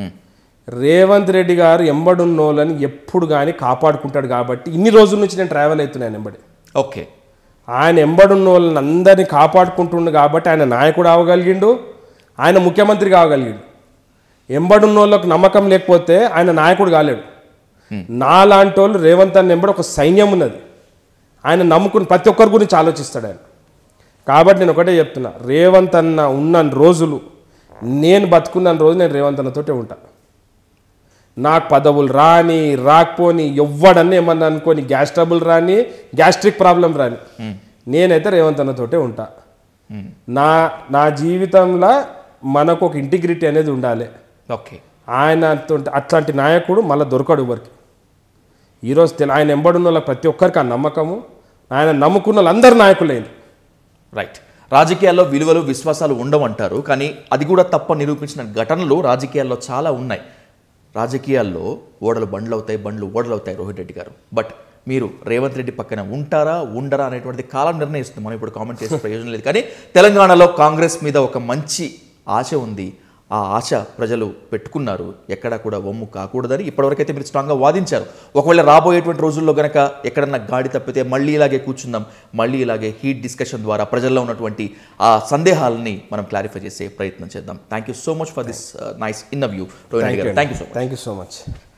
రేవంత్ రెడ్డి గారు ఎంబడున్నోళ్ళని ఎప్పుడు కానీ కాపాడుకుంటాడు కాబట్టి ఇన్ని రోజుల నుంచి నేను ట్రావెల్ అవుతున్నాను ఎంబడి ఓకే ఆయన ఎంబడున్న వాళ్ళని అందరినీ కాపాడుకుంటుండు కాబట్టి ఆయన నాయకుడు అవగలిగిండు ఆయన ముఖ్యమంత్రి కావగలిగిండు ఎంబడున్న వాళ్ళకు నమ్మకం లేకపోతే ఆయన నాయకుడు కాలేడు నాలాంటి వాళ్ళు రేవంత్ అన్న ఎంబడి ఒక సైన్యం ఉన్నది ఆయన నమ్ముకుని ప్రతి ఒక్కరి గురించి ఆలోచిస్తాడు ఆయన కాబట్టి నేను ఒకటే చెప్తున్నా రేవంత్ అన్న ఉన్న రోజులు నేను బతుకున్న రోజు నేను రేవంత్ అన్నతోటే ఉంటా నాకు పదవులు రాని రాకపోని ఎవ్వడన్నీ ఏమన్నా అనుకోని గ్యాస్ ట్రబుల్ రాని గ్యాస్ట్రిక్ ప్రాబ్లం రాని నేనైతే రేవంత్ అన్నతోటే ఉంటా నా నా జీవితంలో మనకు ఒక ఇంటిగ్రిటీ అనేది ఉండాలి ఓకే ఆయన అటువంటి- అట్లాంటి నాయకుడు మళ్ళీ దొరకడు ఎవరికి ఈరోజు తెల ఆయన ఎంబడున్న వాళ్ళకి ప్రతి ఒక్కరికి ఆ నమ్మకము ఆయన నమ్ముకున్న వాళ్ళందరూ నాయకులైన రైట్ రాజకీయాల్లో విలువలు విశ్వాసాలు ఉండవంటారు కానీ అది కూడా తప్ప నిరూపించిన ఘటనలు రాజకీయాల్లో చాలా ఉన్నాయి రాజకీయాల్లో ఓడలు బండ్లు అవుతాయి బండ్లు ఓడలు అవుతాయి రోహిత్ రెడ్డి గారు బట్ మీరు రేవంత్ రెడ్డి పక్కన ఉంటారా ఉండరా అనేటువంటిది కాలం నిర్ణయిస్తుంది మనం ఇప్పుడు కామెంట్ చేసే ప్రయోజనం లేదు కానీ తెలంగాణలో కాంగ్రెస్ మీద ఒక మంచి ఆశ ఉంది ఆ ఆశ ప్రజలు పెట్టుకున్నారు ఎక్కడా కూడా వమ్ము కాకూడదని ఇప్పటివరకైతే మీరు స్ట్రాంగ్గా వాదించారు ఒకవేళ రాబోయేటువంటి రోజుల్లో గనక ఎక్కడన్నా గాడి తప్పితే మళ్ళీ ఇలాగే కూర్చుందాం మళ్ళీ ఇలాగే హీట్ డిస్కషన్ ద్వారా ప్రజల్లో ఉన్నటువంటి ఆ సందేహాలని మనం క్లారిఫై చేసే ప్రయత్నం చేద్దాం thank you so much for this nice ఇన్నవ్యూ Rohini garu thank you so much thank you so much